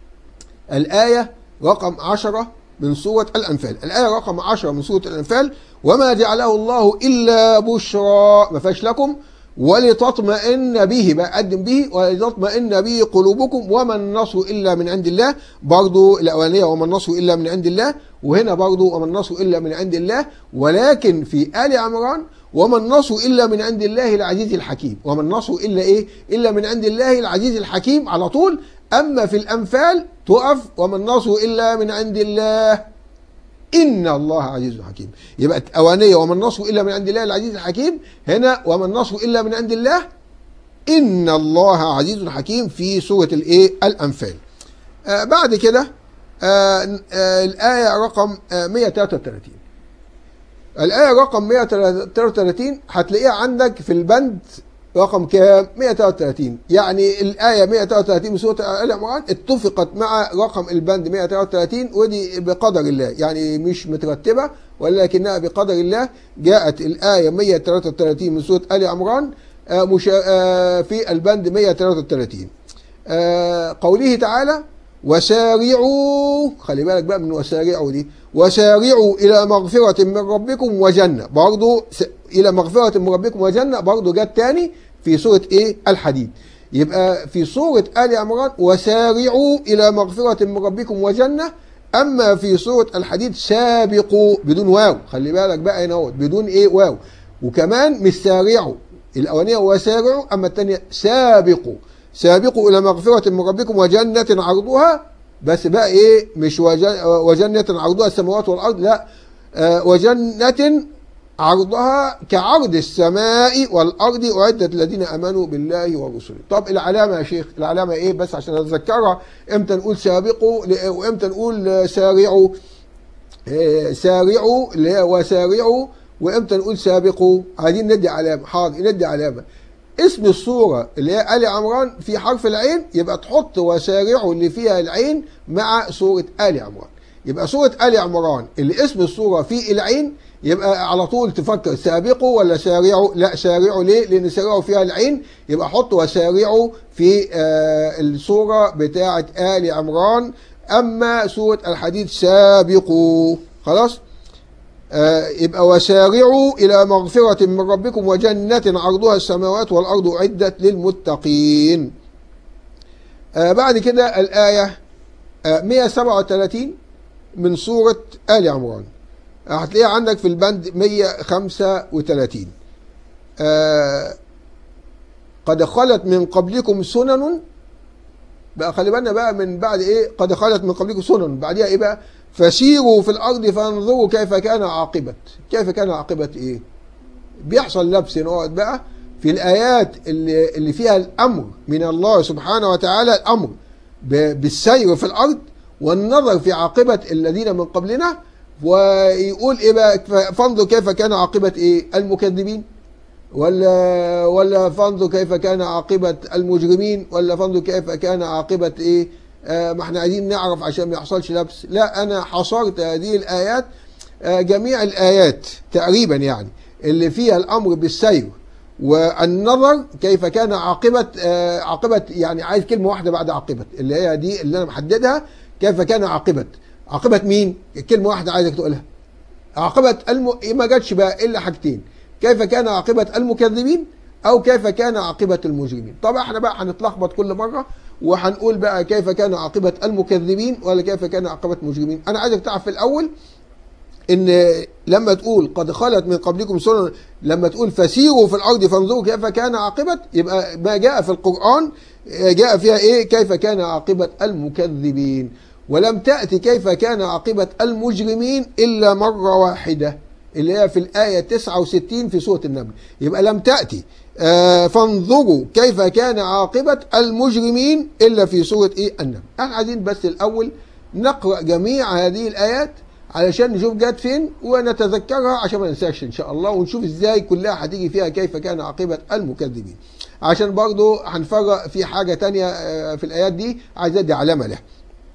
الايه رقم 10 من سورة الأنفال الآية رقم 10 من سورة الأنفال وما جعله الله إلا بشرى ما فيهاش لكم ولتطمئن به بقى قدم به ولتطمئن به قلوبكم وما النصر إلا من عند الله برضو الأولانية وما النصر إلا من عند الله وهنا برضو وما النصر إلا من عند الله ولكن في آل عمران وما النصر إلا من عند الله العزيز الحكيم وما النصر إلا إيه إلا من عند الله العزيز الحكيم على طول أما في الأنفال تقف وما النصر إلا من عند الله إن الله عزيز حكيم يبقى الأولانية وما النصر إلا من عند الله العزيز الحكيم هنا وما النصر إلا من عند الله إن الله عزيز حكيم في سورة الإيه الأنفال آه بعد كده آه آه الآية رقم آه 133 الآية رقم 133 هتلاقيها عندك في البند رقم كام 133 يعني الآية 133 من سورة آل عمران اتفقت مع رقم البند 133 ودي بقدر الله يعني مش مترتبة ولكنها بقدر الله جاءت الآية 133 من سورة آل عمران في البند 133 آه قوله تعالى وسارعوا خلي بالك بقى من وسارعوا دي وسارعوا إلى مغفرة من ربكم وجنة برضو س- إلى مغفرة من ربكم وجنة برضو جت تاني في سورة إيه الحديد يبقى في سورة آل عمران وسارعوا إلى مغفرة من ربكم وجنة أما في سورة الحديد سابقوا بدون واو خلي بالك بقى هنا اهوت بدون إيه واو وكمان مش سارعوا الأولانية وسارعوا أما الثانية سابقوا سابقوا إلى مغفرة من ربكم وجنة عرضها بس بقى إيه مش وجن- وجنة عرضها السماوات والأرض لا آه، وجنة عرضها كعرض السماء والأرض أعدت الذين آمنوا بالله ورسله طب العلامة يا شيخ العلامة إيه بس عشان أتذكرها إمتى نقول سابقوا ل- وإمتى نقول آه، سارعوا آه، سارعوا اللي هي وسارعوا وإمتى نقول سابقوا عايزين ندي علامة حاضر ندي علامة اسم الصورة اللي هي آل عمران في حرف العين يبقى تحط وسارعوا اللي فيها العين مع سورة آل عمران يبقى سورة آل عمران اللي اسم الصورة في العين يبقى على طول تفكر سابقوا ولا سارعوا لا سارعوا ليه لأن سارعوا فيها العين يبقى حط وسارعوا في آه الصورة بتاعة آل عمران أما سورة الحديد سابقوا خلاص آه، يبقى وسارعوا إلى مغفرة من ربكم وجنة عرضها السماوات والأرض أعدت للمتقين آه، بعد كده الآية آه، 137 من سورة آل عمران آه، هتلاقيها عندك في البند 135 آه، قد خلت من قبلكم سنن بقى خلي بالنا بقى من بعد ايه قد خلت من قبلكم سنن بعدها ايه بقى فسيروا في الارض فانظروا كيف كان عاقبه كيف كان عاقبه ايه بيحصل لبس نقعد بقى في الايات اللي, اللي فيها الامر من الله سبحانه وتعالى الامر ب- بالسير في الارض والنظر في عاقبه الذين من قبلنا ويقول ايه بقى فانظر كيف كان عاقبه ايه المكذبين ولا ولا فانظر كيف كان عاقبة المجرمين ولا فانظر كيف كان عاقبة ايه آه ما احنا عايزين نعرف عشان ما يحصلش لبس لا انا حصرت هذه الايات آه جميع الايات تقريبا يعني اللي فيها الامر بالسير والنظر كيف كان عاقبة آه عاقبة يعني عايز كلمة واحدة بعد عاقبة اللي هي دي اللي انا محددها كيف كان عاقبة عاقبة مين كلمة واحدة عايزك تقولها عاقبة الم... ما جاتش بقى الا حاجتين كيف كان عاقبة المكذبين او كيف كان عاقبة المجرمين طبعا احنا بقى هنتلخبط كل مرة وهنقول بقى كيف كان عاقبة المكذبين ولا كيف كان عاقبة المجرمين انا عايزك تعرف في الاول ان لما تقول قد خلت من قبلكم سنن لما تقول فسيروا في الارض فانظروا كيف كان عاقبة يبقى ما جاء في القرآن جاء فيها ايه كيف كان عاقبة المكذبين ولم تأتي كيف كان عاقبة المجرمين إلا مرة واحدة اللي هي في الآية 69 في سورة النمل يبقى لم تأتي آه فانظروا كيف كان عاقبة المجرمين إلا في سورة إيه النمل احنا عايزين بس الأول نقرأ جميع هذه الآيات علشان نشوف جت فين ونتذكرها عشان ما ننساش ان شاء الله ونشوف ازاي كلها هتيجي فيها كيف كان عاقبة المكذبين عشان برضو هنفرق في حاجة تانية آه، في الآيات دي عايز ادي علامة لها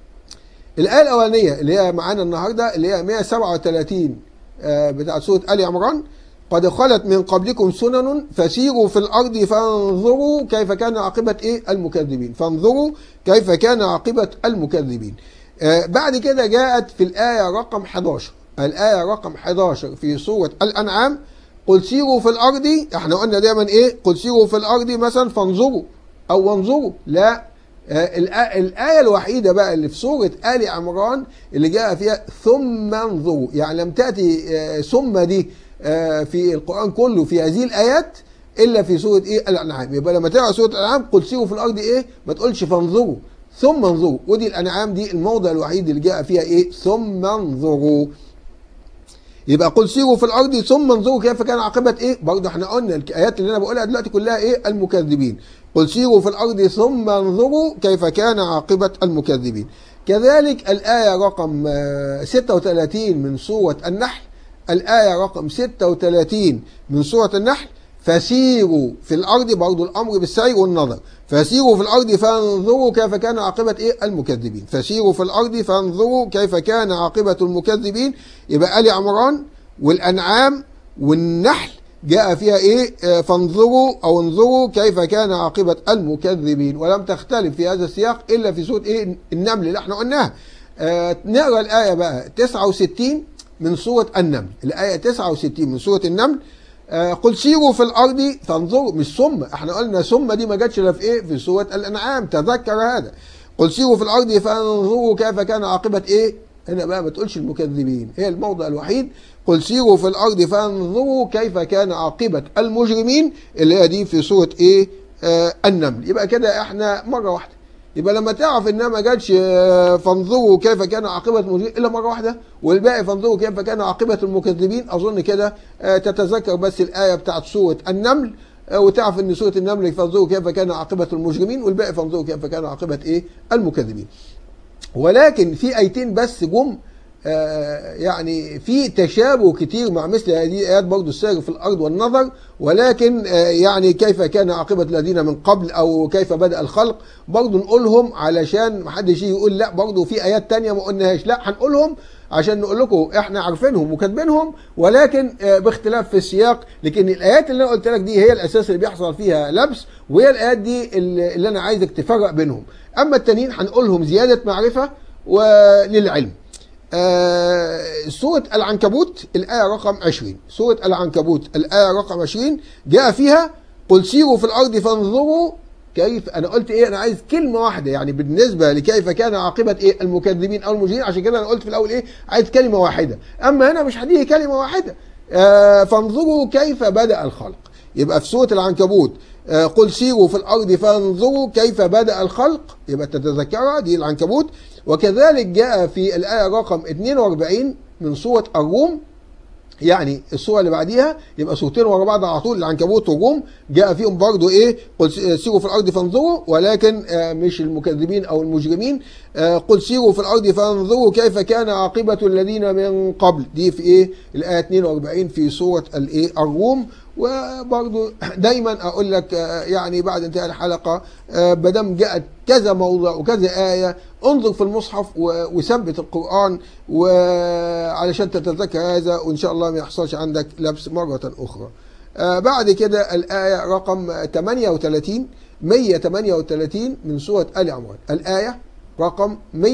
الآية الأولانية اللي هي معانا النهاردة اللي هي 137 آه، بتاعت سورة آل عمران قد خلت من قبلكم سنن فسيروا في الأرض فانظروا كيف كان عاقبة إيه المكذبين فانظروا كيف كان عاقبة المكذبين آه، بعد كده جاءت في الآية رقم 11 الآية رقم 11 في سورة الأنعام قل سيروا في الأرض احنا قلنا دايما إيه قل سيروا في الأرض مثلا فانظروا أو وانظروا لا آه، الآ- الآية الوحيدة بقى اللي في سورة آل عمران اللي جاء فيها ثم انظروا يعني لم تأتي آه، ثم دي آه، في القرآن كله في هذه الآيات إلا في سورة إيه الأنعام يبقى لما تقرأ سورة الأنعام قل سيروا في الأرض إيه ما تقولش فانظروا ثم انظروا ودي الأنعام دي الموضع الوحيد اللي جاء فيها إيه ثم انظروا يبقى قل سيروا في الارض ثم انظروا كيف كان عاقبه ايه برضه احنا قلنا الايات اللي انا بقولها دلوقتي كلها ايه المكذبين قل سيروا في الارض ثم انظروا كيف كان عاقبه المكذبين كذلك الايه رقم آه، 36 من سوره النحل الايه رقم 36 من سوره النحل فسيروا في الارض برضه الامر بالسير والنظر فسيروا في الارض فانظروا كيف كان عاقبه ايه المكذبين فسيروا في الارض فانظروا كيف كان عاقبه المكذبين يبقى ال عمران والانعام والنحل جاء فيها ايه آه، فانظروا او انظروا كيف كان عاقبة المكذبين ولم تختلف في هذا السياق الا في سورة ايه النمل اللي احنا قلناها آه نقرا الايه بقى 69 من سورة النمل الآية 69 من سورة النمل آه قل سيروا في الأرض فانظروا مش ثم احنا قلنا ثم دي ما جاتش الا في ايه في سورة الأنعام تذكر هذا قل سيروا في الأرض فانظروا كيف كان عاقبة ايه هنا بقى ما تقولش المكذبين هي الموضع الوحيد قل سيروا في الأرض فانظروا كيف كان عاقبة المجرمين اللي هي دي في سورة ايه آه النمل يبقى كده احنا مرة واحدة يبقى لما تعرف انها ما جاتش آه، فانظروا كيف كان عاقبه المجرمين الا مره واحده والباقي فانظروا كيف كان عاقبه المكذبين اظن كده آه، تتذكر بس الايه بتاعت سوره النمل آه، وتعرف ان سوره النمل فانظروا كيف كان عاقبه المجرمين والباقي فانظروا كيف كان عاقبه ايه المكذبين ولكن في ايتين بس جم آه، يعني في تشابه كتير مع مثل هذه الايات برضه السير في الارض والنظر ولكن آه، يعني كيف كان عاقبه الذين من قبل او كيف بدا الخلق برضه نقولهم علشان ما حدش يجي يقول لا برضه في ايات تانية ما قلناهاش لا هنقولهم عشان نقول لكم احنا عارفينهم وكاتبينهم ولكن آه، باختلاف في السياق لكن الايات اللي انا قلت لك دي هي الاساس اللي بيحصل فيها لبس وهي الايات دي اللي اللي انا عايزك تفرق بينهم اما التانيين هنقولهم زياده معرفه وللعلم آه، سورة العنكبوت الآية رقم 20 سورة العنكبوت الآية رقم 20 جاء فيها قل سيروا في الأرض فانظروا كيف أنا قلت إيه أنا عايز كلمة واحدة يعني بالنسبة لكيف كان عاقبة إيه المكذبين أو المجرمين عشان كده أنا قلت في الأول إيه عايز كلمة واحدة أما هنا مش هديه كلمة واحدة آه، فانظروا كيف بدأ الخلق يبقى في سورة العنكبوت آه، قل سيروا في الأرض فانظروا كيف بدأ الخلق يبقى تتذكرها دي العنكبوت وكذلك جاء في الآية رقم 42 من سورة الروم يعني السورة اللي بعديها يبقى سورتين ورا بعض على طول العنكبوت والروم جاء فيهم برضو ايه قل سيروا في الارض فانظروا ولكن آه، مش المكذبين او المجرمين آه، قل سيروا في الارض فانظروا كيف كان عاقبة الذين من قبل دي في ايه الايه 42 في سورة الايه الروم وبرضو دايما اقول لك آه، يعني بعد انتهاء الحلقه آه، بدم جاءت كذا موضع وكذا ايه انظر في المصحف و- وثبت القران وعلشان تتذكر هذا وان شاء الله ما يحصلش عندك لبس مره اخرى. آه، بعد كده الايه رقم 38 138 من سوره ال عمران الايه رقم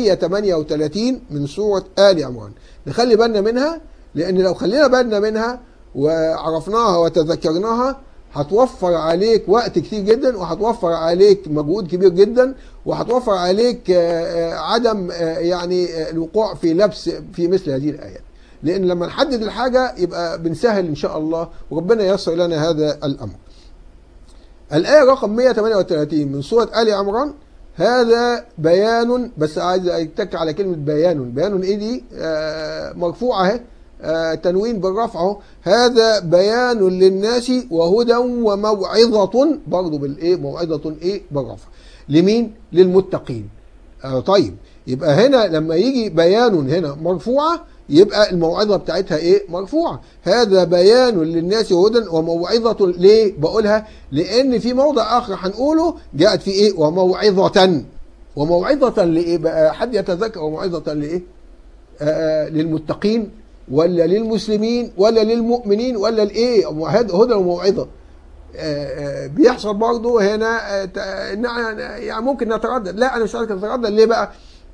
138 من سوره ال عمران نخلي بالنا منها لان لو خلينا بالنا منها وعرفناها وتذكرناها هتوفر عليك وقت كتير جدا وهتوفر عليك مجهود كبير جدا وهتوفر عليك آه، آه، عدم آه، يعني آه، الوقوع في لبس في مثل هذه الايات لان لما نحدد الحاجه يبقى بنسهل ان شاء الله وربنا ييسر لنا هذا الامر الآية رقم 138 من سورة آل عمران هذا بيان بس عايز اتك على كلمة بيان بيان ايه دي آه مرفوعة اهي آه تنوين بالرفع اهو هذا بيان للناس وهدى وموعظة برضه بالايه موعظة ايه بالرفع لمين للمتقين آه طيب يبقى هنا لما يجي بيان هنا مرفوعة يبقى الموعظة بتاعتها ايه مرفوعة هذا بيان للناس هدى وموعظة ليه بقولها لان في موضع اخر هنقوله جاءت في ايه وموعظة وموعظة لايه بقى حد يتذكر وموعظة لايه آه للمتقين ولا للمسلمين ولا للمؤمنين ولا لايه هدى وموعظة آه، آه، بيحصل برضه هنا آه، ت- نع- يعني ممكن نتردد لا انا مش عايز اتردد ليه بقى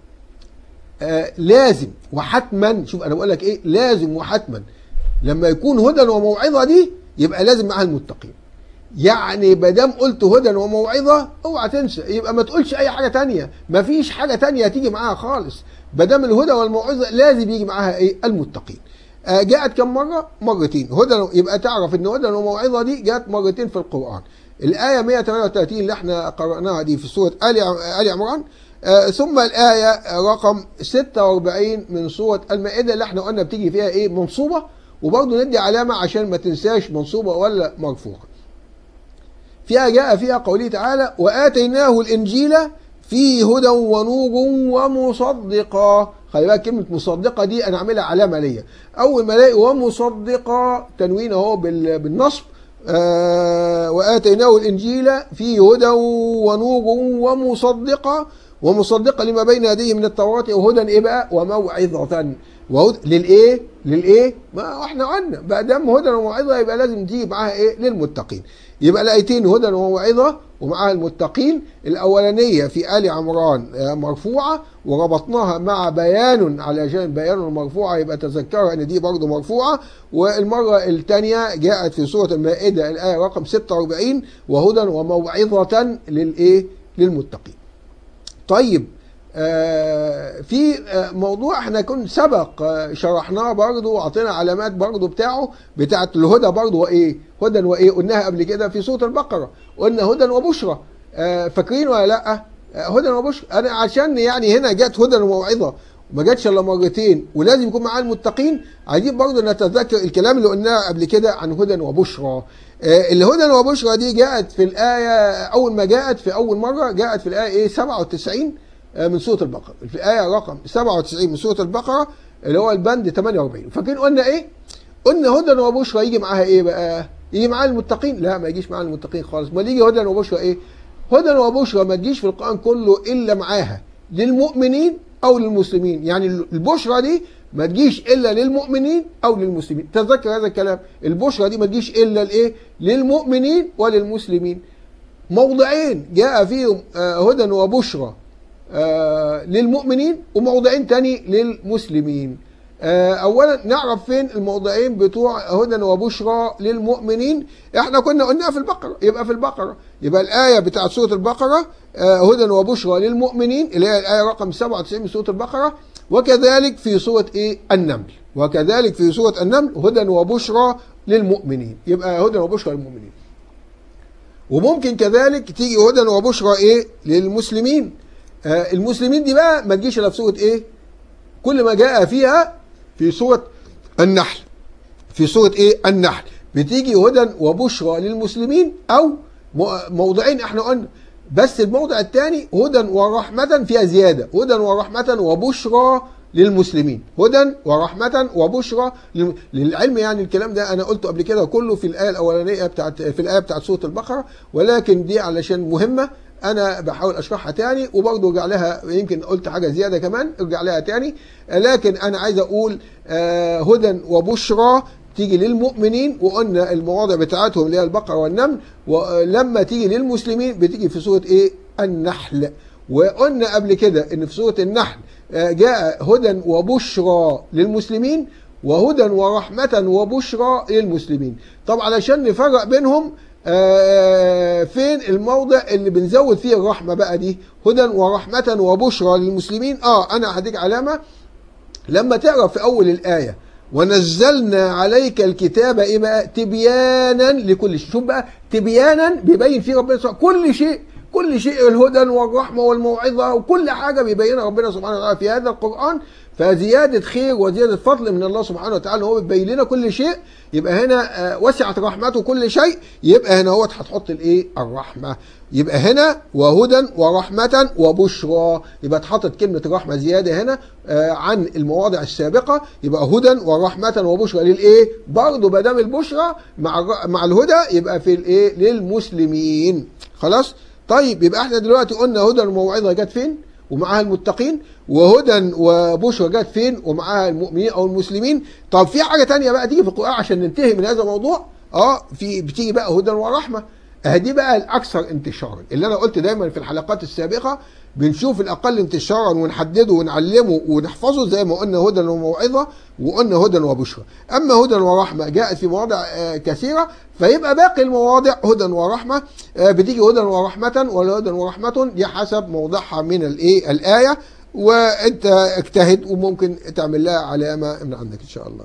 آه، لازم وحتما شوف انا بقول لك ايه لازم وحتما لما يكون هدى وموعظه دي يبقى لازم معاها المتقين يعني ما دام قلت هدى وموعظه اوعى تنسى يبقى ما تقولش اي حاجه تانية ما فيش حاجه تانية تيجي معاها خالص ما دام الهدى والموعظه لازم يجي معاها ايه المتقين آه، جاءت كم مره مرتين هدى يبقى تعرف ان هدى وموعظه دي جاءت مرتين في القران الايه 138 اللي احنا قراناها دي في سوره ال ال عمران آه، ثم الآية رقم 46 من سورة المائدة اللي احنا قلنا بتيجي فيها ايه منصوبة وبرضه ندي علامة عشان ما تنساش منصوبة ولا مرفوعة فيها جاء فيها قوله تعالى وآتيناه الإنجيل فيه هدى ونور ومصدقا خلي بالك كلمة مصدقة دي أنا أعملها علامة ليا أول ما ألاقي ومصدقا تنوين أهو بال- بالنصب آه وآتيناه الإنجيل فيه هدى ونور ومصدقا ومصدقا لما بين يديه من التوراة وهدى إيه بقى وموعظة وهد للايه للايه ما احنا قلنا بقى دام هدى وموعظه يبقى لازم تيجي معاها ايه للمتقين يبقى الايتين هدى وموعظه ومعاها المتقين الاولانيه في ال عمران آه، مرفوعه وربطناها مع بيان على جانب بيان مرفوعه يبقى تذكروا ان دي برضه مرفوعه والمره الثانيه جاءت في سوره المائده الايه رقم 46 وهدى وموعظه للايه للمتقين طيب آه، في آه، موضوع احنا كنا سبق آه، شرحناه برضه وعطينا علامات برضه بتاعه بتاعت الهدى برضه وايه هدى وايه قلناها قبل كده في سوره البقره قلنا هدى وبشرى آه، فاكرين ولا لا آه، هدى وبشرى انا عشان يعني هنا جت هدى وموعظه وما جاتش الا مرتين ولازم يكون معاه المتقين عايزين برضه نتذكر الكلام اللي قلناه قبل كده عن هدى وبشرى آه، الهدى وبشرى دي جاءت في الايه اول ما جاءت في اول مره جاءت في الايه ايه 97 من سوره البقره في الايه رقم 97 من سوره البقره اللي هو البند 48 فاكرين قلنا ايه قلنا هدى وبشرى يجي معاها ايه بقى يجي معاها المتقين لا ما يجيش معاها المتقين خالص ما يجي هدى وبشرى ايه هدى وبشرى ما تجيش في القران كله الا معاها للمؤمنين او للمسلمين يعني البشرى دي ما تجيش الا للمؤمنين او للمسلمين تذكر هذا الكلام البشرى دي ما تجيش الا لايه للمؤمنين وللمسلمين موضعين جاء فيهم آه، هدى وبشرى آه، للمؤمنين وموضعين تاني للمسلمين آه، اولا نعرف فين الموضعين بتوع هدى وبشرى للمؤمنين احنا كنا قلناها في البقره يبقى في البقره يبقى الايه بتاعت سوره البقره آه، هدى وبشرى للمؤمنين اللي هي الايه رقم 97 من سوره البقره وكذلك في سوره ايه النمل وكذلك في سوره النمل هدى وبشرى للمؤمنين يبقى هدى وبشرى للمؤمنين وممكن كذلك تيجي هدى وبشرى ايه للمسلمين آه المسلمين دي بقى ما تجيش الا في سوره ايه كل ما جاء فيها في سوره النحل في سوره ايه النحل بتيجي هدى وبشرى للمسلمين او مو- موضعين احنا قلنا بس الموضع الثاني هدى ورحمة فيها زيادة هدى ورحمة وبشرى للمسلمين هدى ورحمة وبشرى للم- للعلم يعني الكلام ده أنا قلته قبل كده كله في الآية الأولانية بتاعت في الآية بتاعت سورة البقرة ولكن دي علشان مهمة أنا بحاول أشرحها تاني وبرضه أرجع لها يمكن قلت حاجة زيادة كمان أرجع لها تاني لكن أنا عايز أقول آه، هدى وبشرى تيجي للمؤمنين وقلنا المواضع بتاعتهم اللي هي البقره والنمل ولما تيجي للمسلمين بتيجي في سوره ايه؟ النحل وقلنا قبل كده ان في سوره النحل آه، جاء هدى وبشرى للمسلمين وهدى ورحمة وبشرى للمسلمين طب علشان نفرق بينهم آه، فين الموضع اللي بنزود فيه الرحمة بقى دي هدى ورحمة وبشرى للمسلمين اه انا هديك علامة لما تقرا في اول الايه ونزلنا عليك الكتاب ايه بقى تبيانا لكل شيء شوف بقى تبيانا بيبين فيه ربنا سبحانه كل شيء كل شيء الهدى والرحمه والموعظه وكل حاجه بيبينها ربنا سبحانه وتعالى في هذا القران فزياده خير وزياده فضل من الله سبحانه وتعالى هو بيبين لنا كل شيء يبقى هنا آه، وسعت رحمته كل شيء يبقى هنا هو هتحط الايه الرحمه يبقى هنا وهدى ورحمة وبشرى يبقى اتحطت كلمة رحمة زيادة هنا آه، عن المواضع السابقة يبقى هدى ورحمة وبشرى للإيه؟ برضه ما دام البشرى مع الر- مع الهدى يبقى في الإيه؟ للمسلمين خلاص؟ طيب يبقى احنا دلوقتي قلنا هدى وموعظة جت فين؟ ومعاها المتقين وهدى وبشرى جت فين ومعاها المؤمنين او المسلمين طب في حاجه تانية بقى تيجي في القران عشان ننتهي من هذا الموضوع اه في بتيجي بقى هدى ورحمه اه دي بقى الاكثر انتشارا اللي انا قلت دايما في الحلقات السابقه بنشوف الاقل انتشارا ونحدده ونعلمه ونحفظه زي ما قلنا هدى وموعظه وقلنا هدى وبشرى اما هدى ورحمه جاءت في مواضع آه، كثيره فيبقى باقي المواضع هدى ورحمه آه، بتيجي هدى ورحمه ولا هدى ورحمه دي حسب موضعها من الايه الايه وانت اجتهد وممكن تعمل لها علامه من عندك ان شاء الله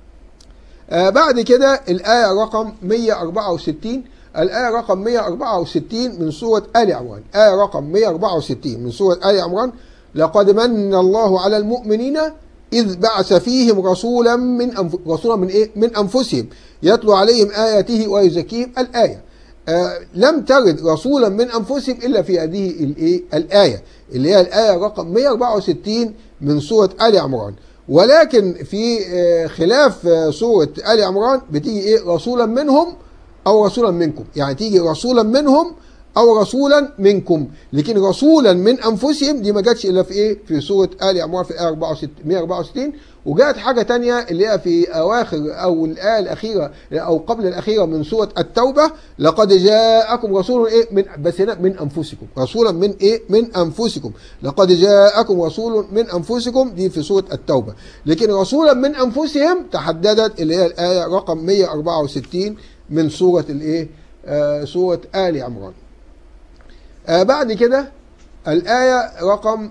آه بعد كده الآية رقم 164 الآية رقم 164 من سورة آل عمران آية رقم 164 من سورة آل عمران لقد من الله على المؤمنين إذ بعث فيهم رسولا من أنف... رسولا من إيه؟ من أنفسهم يتلو عليهم آياته ويزكيهم الآية آه لم ترد رسولا من أنفسهم إلا في هذه الإيه؟ الآية اللي هي الآية رقم 164 من سورة آل عمران ولكن في آه، خلاف آه، سورة آل عمران بتيجي إيه رسولا منهم أو رسولا منكم يعني تيجي رسولا منهم أو رسولا منكم لكن رسولا من أنفسهم دي ما جاتش إلا في إيه في سورة آل عمران في الآية 64 164 وجاءت حاجة تانية اللي هي في أواخر أو الآية الأخيرة أو قبل الأخيرة من سورة التوبة لقد جاءكم رسول إيه من بس هنا من أنفسكم رسولا من إيه من أنفسكم لقد جاءكم رسول من أنفسكم دي في سورة التوبة لكن رسولا من أنفسهم تحددت اللي هي الآية رقم 164 من سورة الإيه آه سورة آل عمران آه بعد كده الآية رقم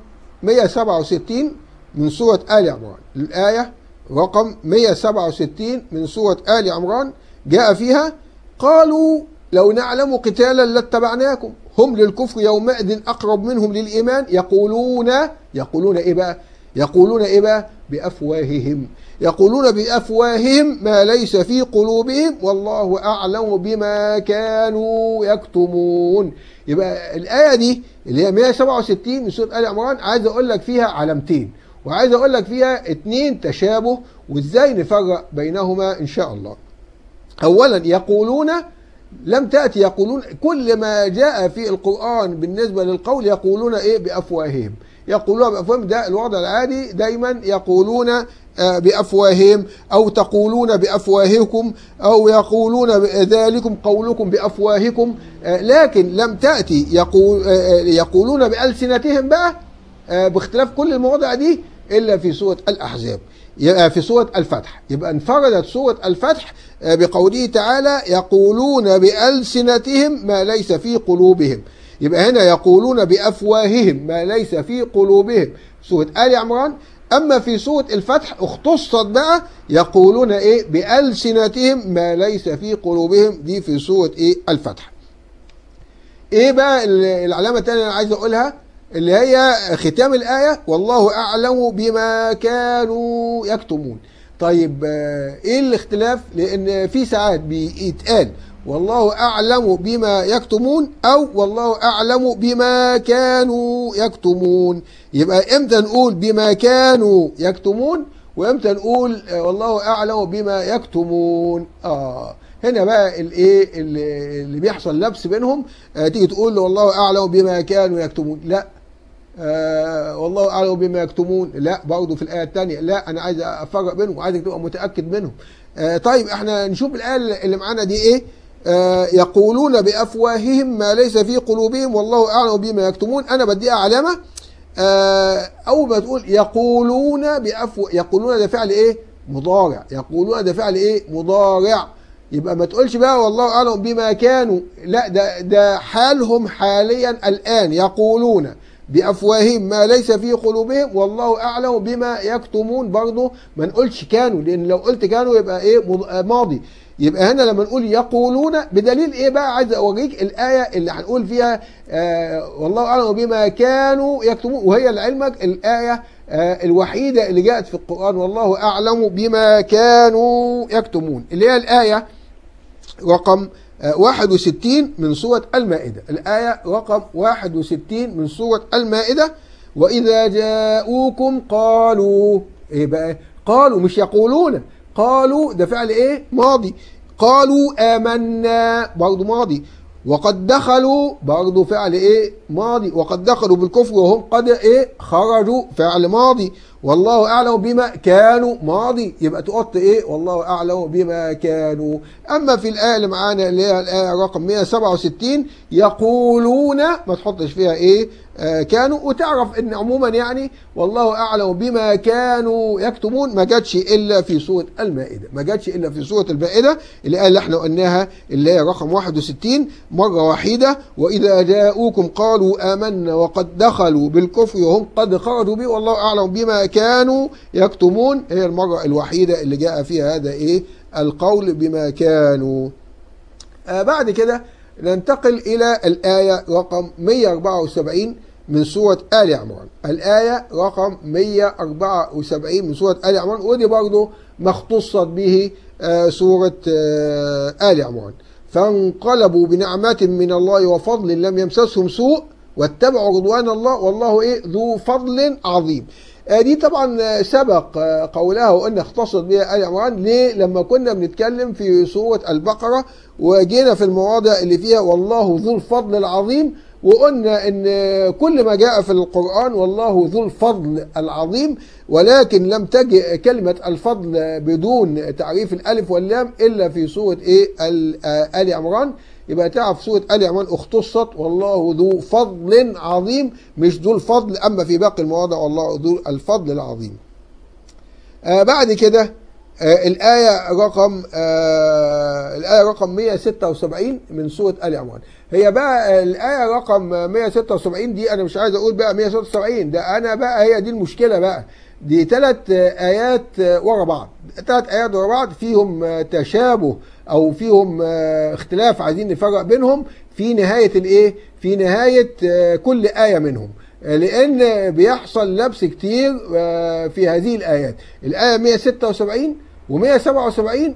167 من سورة آل عمران الآية رقم 167 من سورة آل عمران جاء فيها قالوا لو نعلم قتالا لاتبعناكم هم للكفر يومئذ أقرب منهم للإيمان يقولون يقولون إيه بقى يقولون إيه بقى بأفواههم يقولون بأفواههم ما ليس في قلوبهم والله أعلم بما كانوا يكتمون يبقى الآية دي اللي هي 167 من سورة آل عمران عايز أقول لك فيها علامتين وعايز أقول لك فيها اتنين تشابه وإزاي نفرق بينهما إن شاء الله أولا يقولون لم تأتي يقولون كل ما جاء في القرآن بالنسبة للقول يقولون إيه بأفواههم يقولون بأفواههم ده الوضع العادي دايما يقولون بأفواههم أو تقولون بأفواهكم أو يقولون ذلكم قولكم بأفواهكم لكن لم تأتي يقول يقولون بألسنتهم بقى باختلاف كل المواضع دي إلا في سورة الأحزاب في سورة الفتح يبقى انفردت سورة الفتح بقوله تعالى يقولون بألسنتهم ما ليس في قلوبهم يبقى هنا يقولون بأفواههم ما ليس في قلوبهم سورة آل عمران أما في سورة الفتح اختصت بقى يقولون إيه بألسنتهم ما ليس في قلوبهم دي في سورة إيه الفتح إيه بقى العلامة الثانية اللي أنا عايز أقولها اللي هي ختام الآية والله أعلم بما كانوا يكتمون طيب إيه الاختلاف لأن في ساعات بيتقال والله أعلم بما يكتمون أو والله أعلم بما كانوا يكتمون يبقى إمتى نقول بما كانوا يكتمون وإمتى نقول والله أعلم بما يكتمون آه هنا بقى الايه اللي بيحصل لبس بينهم آه تيجي تقول والله اعلم بما كانوا يكتمون لا آه والله اعلم بما يكتمون لا برضه في الايه الثانيه لا انا عايز افرق بينهم وعايزك تبقى متاكد منهم آه طيب احنا نشوف الايه اللي معانا دي ايه آه يقولون بافواههم ما ليس في قلوبهم والله اعلم بما يكتمون انا بديها علامه آه اول ما تقول يقولون بافو يقولون ده فعل ايه مضارع يقولون ده فعل ايه مضارع يبقى ما تقولش بقى والله اعلم بما كانوا لا ده ده حالهم حاليا الان يقولون بافواههم ما ليس في قلوبهم والله اعلم بما يكتمون برضه ما نقولش كانوا لان لو قلت كانوا يبقى ايه ماضي يبقى هنا لما نقول يقولون بدليل ايه بقى عايز اوريك الايه اللي هنقول فيها آه والله اعلم بما كانوا يكتمون وهي لعلمك الايه آه الوحيده اللي جاءت في القران والله اعلم بما كانوا يكتمون اللي هي الايه رقم 61 من سورة المائدة الآية رقم 61 من سورة المائدة وإذا جاءوكم قالوا إيه بقى قالوا مش يقولون قالوا ده فعل إيه ماضي قالوا آمنا برضو ماضي وقد دخلوا برضو فعل إيه ماضي وقد دخلوا بالكفر وهم قد إيه خرجوا فعل ماضي والله أعلم بما كانوا ماضي يبقى تقط إيه والله أعلم بما كانوا أما في الآية اللي معانا اللي هي الآية رقم 167 يقولون ما تحطش فيها إيه آه كانوا وتعرف ان عموما يعني والله اعلم بما كانوا يكتمون ما جاتش الا في سوره المائده ما جاتش الا في سوره المائده الايه اللي احنا قلناها اللي هي رقم 61 مره واحده واذا جاءوكم قالوا امنا وقد دخلوا بالكفر وهم قد خرجوا به والله اعلم بما كانوا يكتمون هي المره الوحيده اللي جاء فيها هذا ايه القول بما كانوا آه بعد كده ننتقل إلى الآية رقم 174 من سورة آل عمران الآية رقم 174 من سورة آل عمران ودي برضو ما اختصت به سورة آل عمران فانقلبوا بنعمة من الله وفضل لم يمسسهم سوء واتبعوا رضوان الله والله ايه ذو فضل عظيم آه، دي طبعا آه، سبق آه، قولها وان اختصت بها ال عمران ليه لما كنا بنتكلم في سوره البقره وجينا في المواضع اللي فيها والله ذو الفضل العظيم وقلنا ان كل ما جاء في القران والله ذو الفضل العظيم ولكن لم تجئ كلمه الفضل بدون تعريف الالف واللام الا في سوره ايه ال- آه، ال عمران يبقى تعرف سوره ال عمران اختصت والله ذو فضل عظيم مش ذو الفضل اما في باقي المواضع والله ذو الفضل العظيم آه بعد كده آه الآية رقم آه الآية رقم 176 من سورة آل عمران هي بقى آه، الآية رقم 176 دي أنا مش عايز أقول بقى 176 ده أنا بقى هي دي المشكلة بقى دي ثلاث آيات آه، ورا بعض ثلاث آيات ورا بعض فيهم آه، تشابه أو فيهم آه، اختلاف عايزين نفرق بينهم في نهاية الإيه؟ في نهاية آه، كل آية منهم لان بيحصل لبس كتير آه، في هذه الايات الايه 176 و177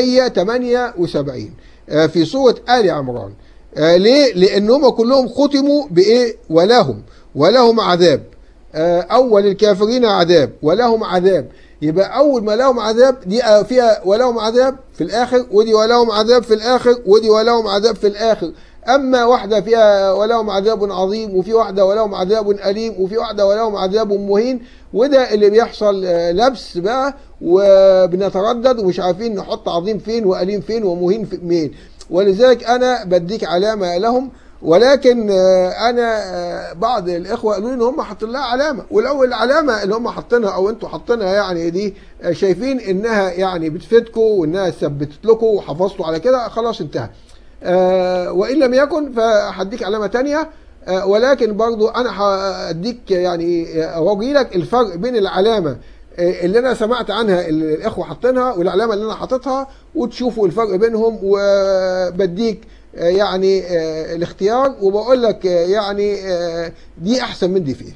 و178 في سوره ال عمران آه، ليه لان هم كلهم ختموا بايه ولهم ولهم عذاب آه، اول الكافرين عذاب ولهم عذاب يبقى اول ما لهم عذاب دي آه، فيها ولهم عذاب في الاخر ودي ولهم عذاب في الاخر ودي ولهم عذاب في الاخر اما واحده فيها ولهم عذاب عظيم وفي واحده ولهم عذاب اليم وفي واحده ولهم عذاب مهين وده اللي بيحصل آه، لبس بقى وبنتردد ومش عارفين نحط عظيم فين واليم فين ومهين فين ولذلك انا بديك علامه لهم ولكن آه، انا آه، بعض الاخوه قالوا لي ان هم حاطين لها علامه والاول العلامه اللي هم حاطينها او انتوا حاطينها يعني دي آه، شايفين انها يعني بتفيدكم وانها ثبتت لكم وحافظتوا على كده خلاص انتهى آه، وان لم يكن فهديك علامه تانية آه، ولكن برضو انا هديك يعني اوري لك الفرق بين العلامه آه، اللي انا سمعت عنها اللي الاخوه حاطينها والعلامه اللي انا حاططها وتشوفوا الفرق بينهم وبديك آه، يعني آه، الاختيار وبقول لك آه، يعني آه، دي احسن من دي فيه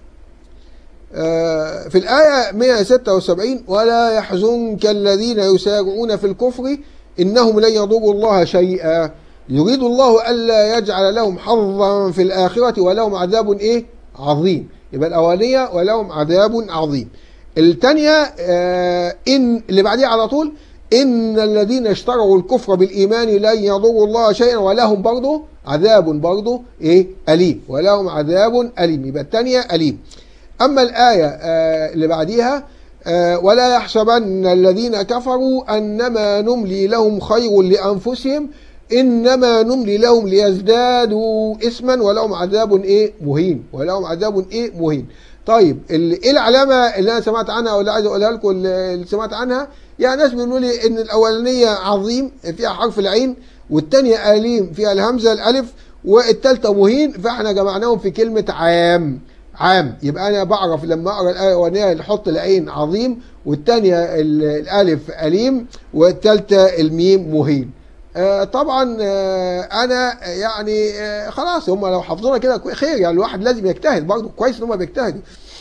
آه، في الآية 176 ولا يحزنك الذين يسارعون في الكفر إنهم لن يضروا الله شيئا يريد الله ألا يجعل لهم حظا في الآخرة ولهم عذاب إيه عظيم يبقى الأولية ولهم عذاب عظيم الثانية آه، إن اللي بعديها على طول إن الذين اشتروا الكفر بالإيمان لن يضروا الله شيئا ولهم برضه عذاب برضه إيه أليم ولهم عذاب أليم يبقى الثانية أليم أما الآية آه، اللي بعديها آه، ولا يحسبن الذين كفروا أنما نملي لهم خير لأنفسهم إنما نملي لهم ليزدادوا إثما ولهم عذاب إيه مهين ولهم عذاب إيه مهين طيب ال- إيه العلامة اللي أنا سمعت عنها واللي عايز أقولها لكم اللي اللي سمعت عنها يعني ناس بيقولوا لي إن الأولانية عظيم فيها حرف العين والتانية أليم فيها الهمزة الألف والتالتة مهين فإحنا جمعناهم في كلمة عام عام يبقى انا بعرف لما اقرا الايه الاولانيه اللي احط العين عظيم والثانيه الالف اليم والثالثه الميم مهين آه طبعا آه انا يعني آه خلاص هم لو حافظونا كده كوي- خير يعني الواحد لازم يجتهد برضه كويس ان هم بيجتهدوا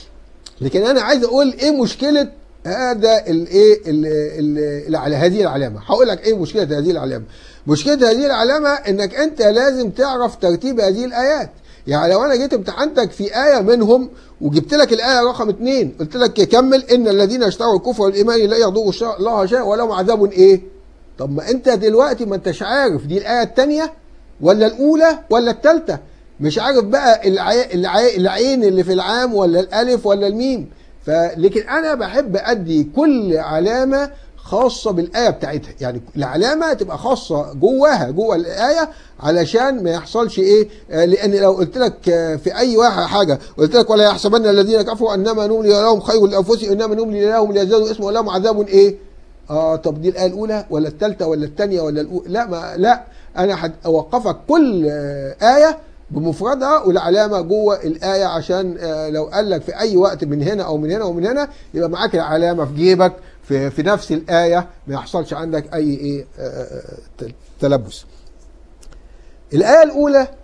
لكن انا عايز اقول ايه مشكله هذا الايه ال- ال- ال- على هذه العلامه هقول لك ايه مشكله هذه العلامه مشكله هذه العلامه انك انت لازم تعرف ترتيب هذه الايات يعني لو انا جيت امتحنتك في ايه منهم وجبت لك الايه رقم اثنين قلت لك كمل ان الذين اشتروا الكفر والايمان لا يضروا الشر- الله شيئا ولهم عذاب ايه طب ما انت دلوقتي ما انتش عارف دي الايه الثانيه ولا الاولى ولا الثالثه مش عارف بقى العي... العي... العين اللي في العام ولا الالف ولا الميم فلكن انا بحب ادي كل علامه خاصه بالايه بتاعتها يعني العلامه تبقى خاصه جواها جوه الايه علشان ما يحصلش ايه آه، لان لو قلت لك آه، في اي واحد حاجه قلت لك ولا يحسبن الذين كفروا انما نملي لهم خير لانفسهم انما نملي لهم ليزدادوا اسما ولهم عذاب ايه اه طب دي الايه الاولى ولا الثالثه ولا الثانيه ولا الأولى لا ما لا انا اوقفك كل آه، ايه بمفردها والعلامه جوه الايه عشان آه، لو قال لك في اي وقت من هنا او من هنا ومن هنا يبقى معاك العلامه في جيبك في في نفس الايه ما يحصلش عندك اي ايه آه، آه، تلبس. الايه الاولى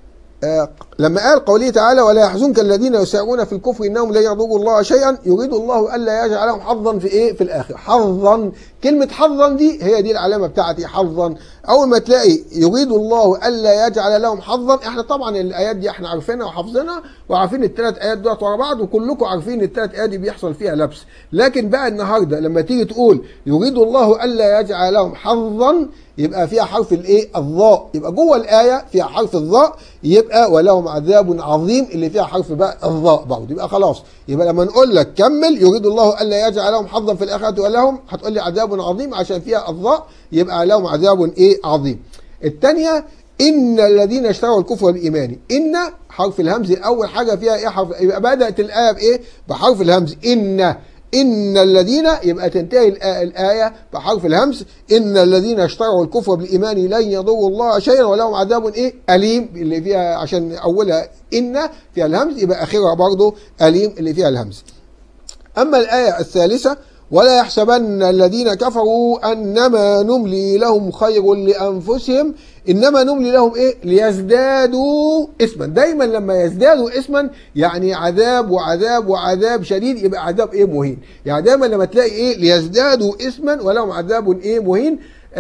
آه، لما قال قوله تعالى ولا يحزنك الذين يسارعون في الكفر انهم لن يضروا الله شيئا يريد الله الا يجعل لهم حظا في ايه في الاخر حظا كلمه حظا دي هي دي العلامه بتاعتي حظا اول ما تلاقي يريد الله الا يجعل لهم حظا احنا طبعا الايات دي احنا عارفينها وحافظينها وعارفين الثلاث ايات دول ورا بعض وكلكم عارفين الثلاث ايات دي بيحصل فيها لبس لكن بقى النهارده لما تيجي تقول يريد الله الا يجعل لهم حظا يبقى فيها حرف الايه الضاء يبقى جوه الايه فيها حرف الضاء يبقى ولهم عذاب عظيم اللي فيها حرف بقى الضاء برضه يبقى خلاص يبقى لما نقول لك كمل يريد الله الا يجعل لهم حظا في الاخره ولهم هتقول لي عذاب عظيم عشان فيها الضاء يبقى لهم عذاب ايه عظيم الثانيه ان الذين اشتروا الكفر بالايمان ان حرف الهمز اول حاجه فيها ايه حرف يبقى بدات الايه بايه بحرف الهمز ان إن الذين يبقى تنتهي الآية, الآية بحرف الهمس إن الذين اشتروا الكفر بالإيمان لن يضروا الله شيئا ولهم عذاب إيه أليم اللي فيها عشان أولها إن فيها الهمز يبقى آخرها برضه أليم اللي فيها الهمز أما الآية الثالثة ولا يحسبن الذين كفروا أنما نملي لهم خير لأنفسهم إنما نملي لهم إيه ليزدادوا إثما دايما لما يزدادوا إثما يعني عذاب وعذاب وعذاب شديد يبقى عذاب إيه مهين يعني دايما لما تلاقي إيه ليزدادوا إثما ولهم عذاب إيه مهين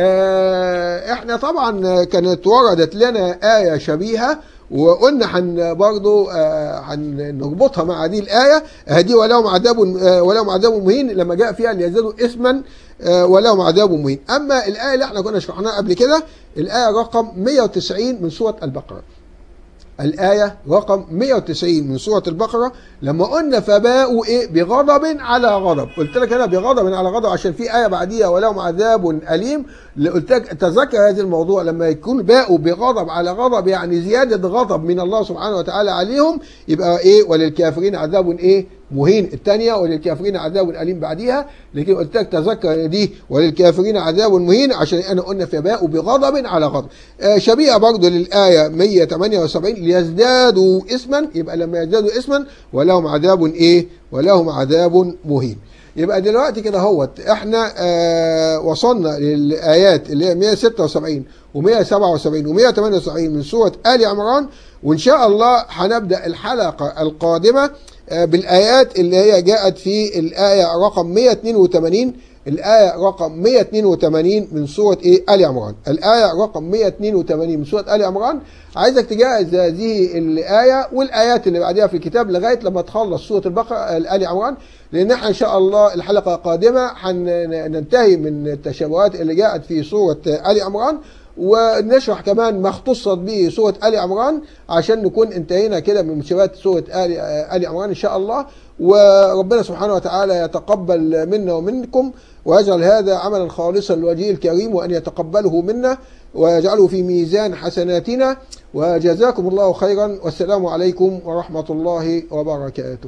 آه احنا طبعا كانت وردت لنا آية شبيهة وقلنا هن برضه هنربطها مع هذه الآية هذه ولهم عذاب ولهم عذاب مهين لما جاء فيها ليزدادوا إثما ولهم عذاب مهين أما الآية اللي احنا كنا شرحناها قبل كده الآية رقم 190 من سورة البقرة الآية رقم 190 من سورة البقرة لما قلنا فباءوا إيه بغضب على غضب قلت لك أنا بغضب على غضب عشان في آية بعديها ولهم عذاب أليم قلت لك تذكر هذا الموضوع لما يكون باءوا بغضب على غضب يعني زيادة غضب من الله سبحانه وتعالى عليهم يبقى إيه وللكافرين عذاب إيه مهين الثانية وللكافرين عذاب أليم بعديها لكن قلت لك تذكر دي وللكافرين عذاب مهين عشان أنا قلنا فباءوا بغضب على غضب آه شبيهة برضه للآية 178 ليزدادوا اسما يبقى لما يزدادوا اسما ولهم عذاب إيه ولهم عذاب مهين يبقى دلوقتي كده هوت احنا آه وصلنا للآيات اللي هي 176 و177 و178 من سورة آل عمران وإن شاء الله هنبدأ الحلقة القادمة بالآيات اللي هي جاءت في الآية رقم 182 الآية رقم 182 من سورة إيه؟ آل عمران الآية رقم 182 من سورة آل عمران عايزك تجهز هذه الآية والآيات اللي بعدها في الكتاب لغاية لما تخلص سورة البقرة آل عمران لأن احنا إن شاء الله الحلقة القادمة هننتهي من التشابهات اللي جاءت في سورة آل عمران ونشرح كمان ما اختصت به سورة آل عمران عشان نكون انتهينا كده من مشابهات سورة آل, آل عمران إن شاء الله وربنا سبحانه وتعالى يتقبل منا ومنكم ويجعل هذا عملا خالصا لوجهه الكريم وأن يتقبله منا ويجعله في ميزان حسناتنا وجزاكم الله خيرا والسلام عليكم ورحمة الله وبركاته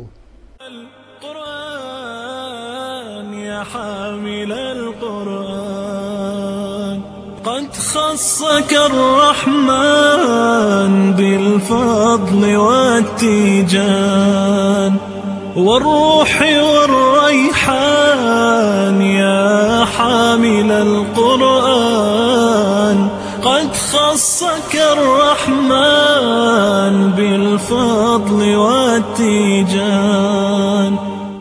القرآن يا حامل القرآن قد خصك الرحمن بالفضل والتيجان والروح والريحان يا حامل القرآن قد خصك الرحمن بالفضل والتيجان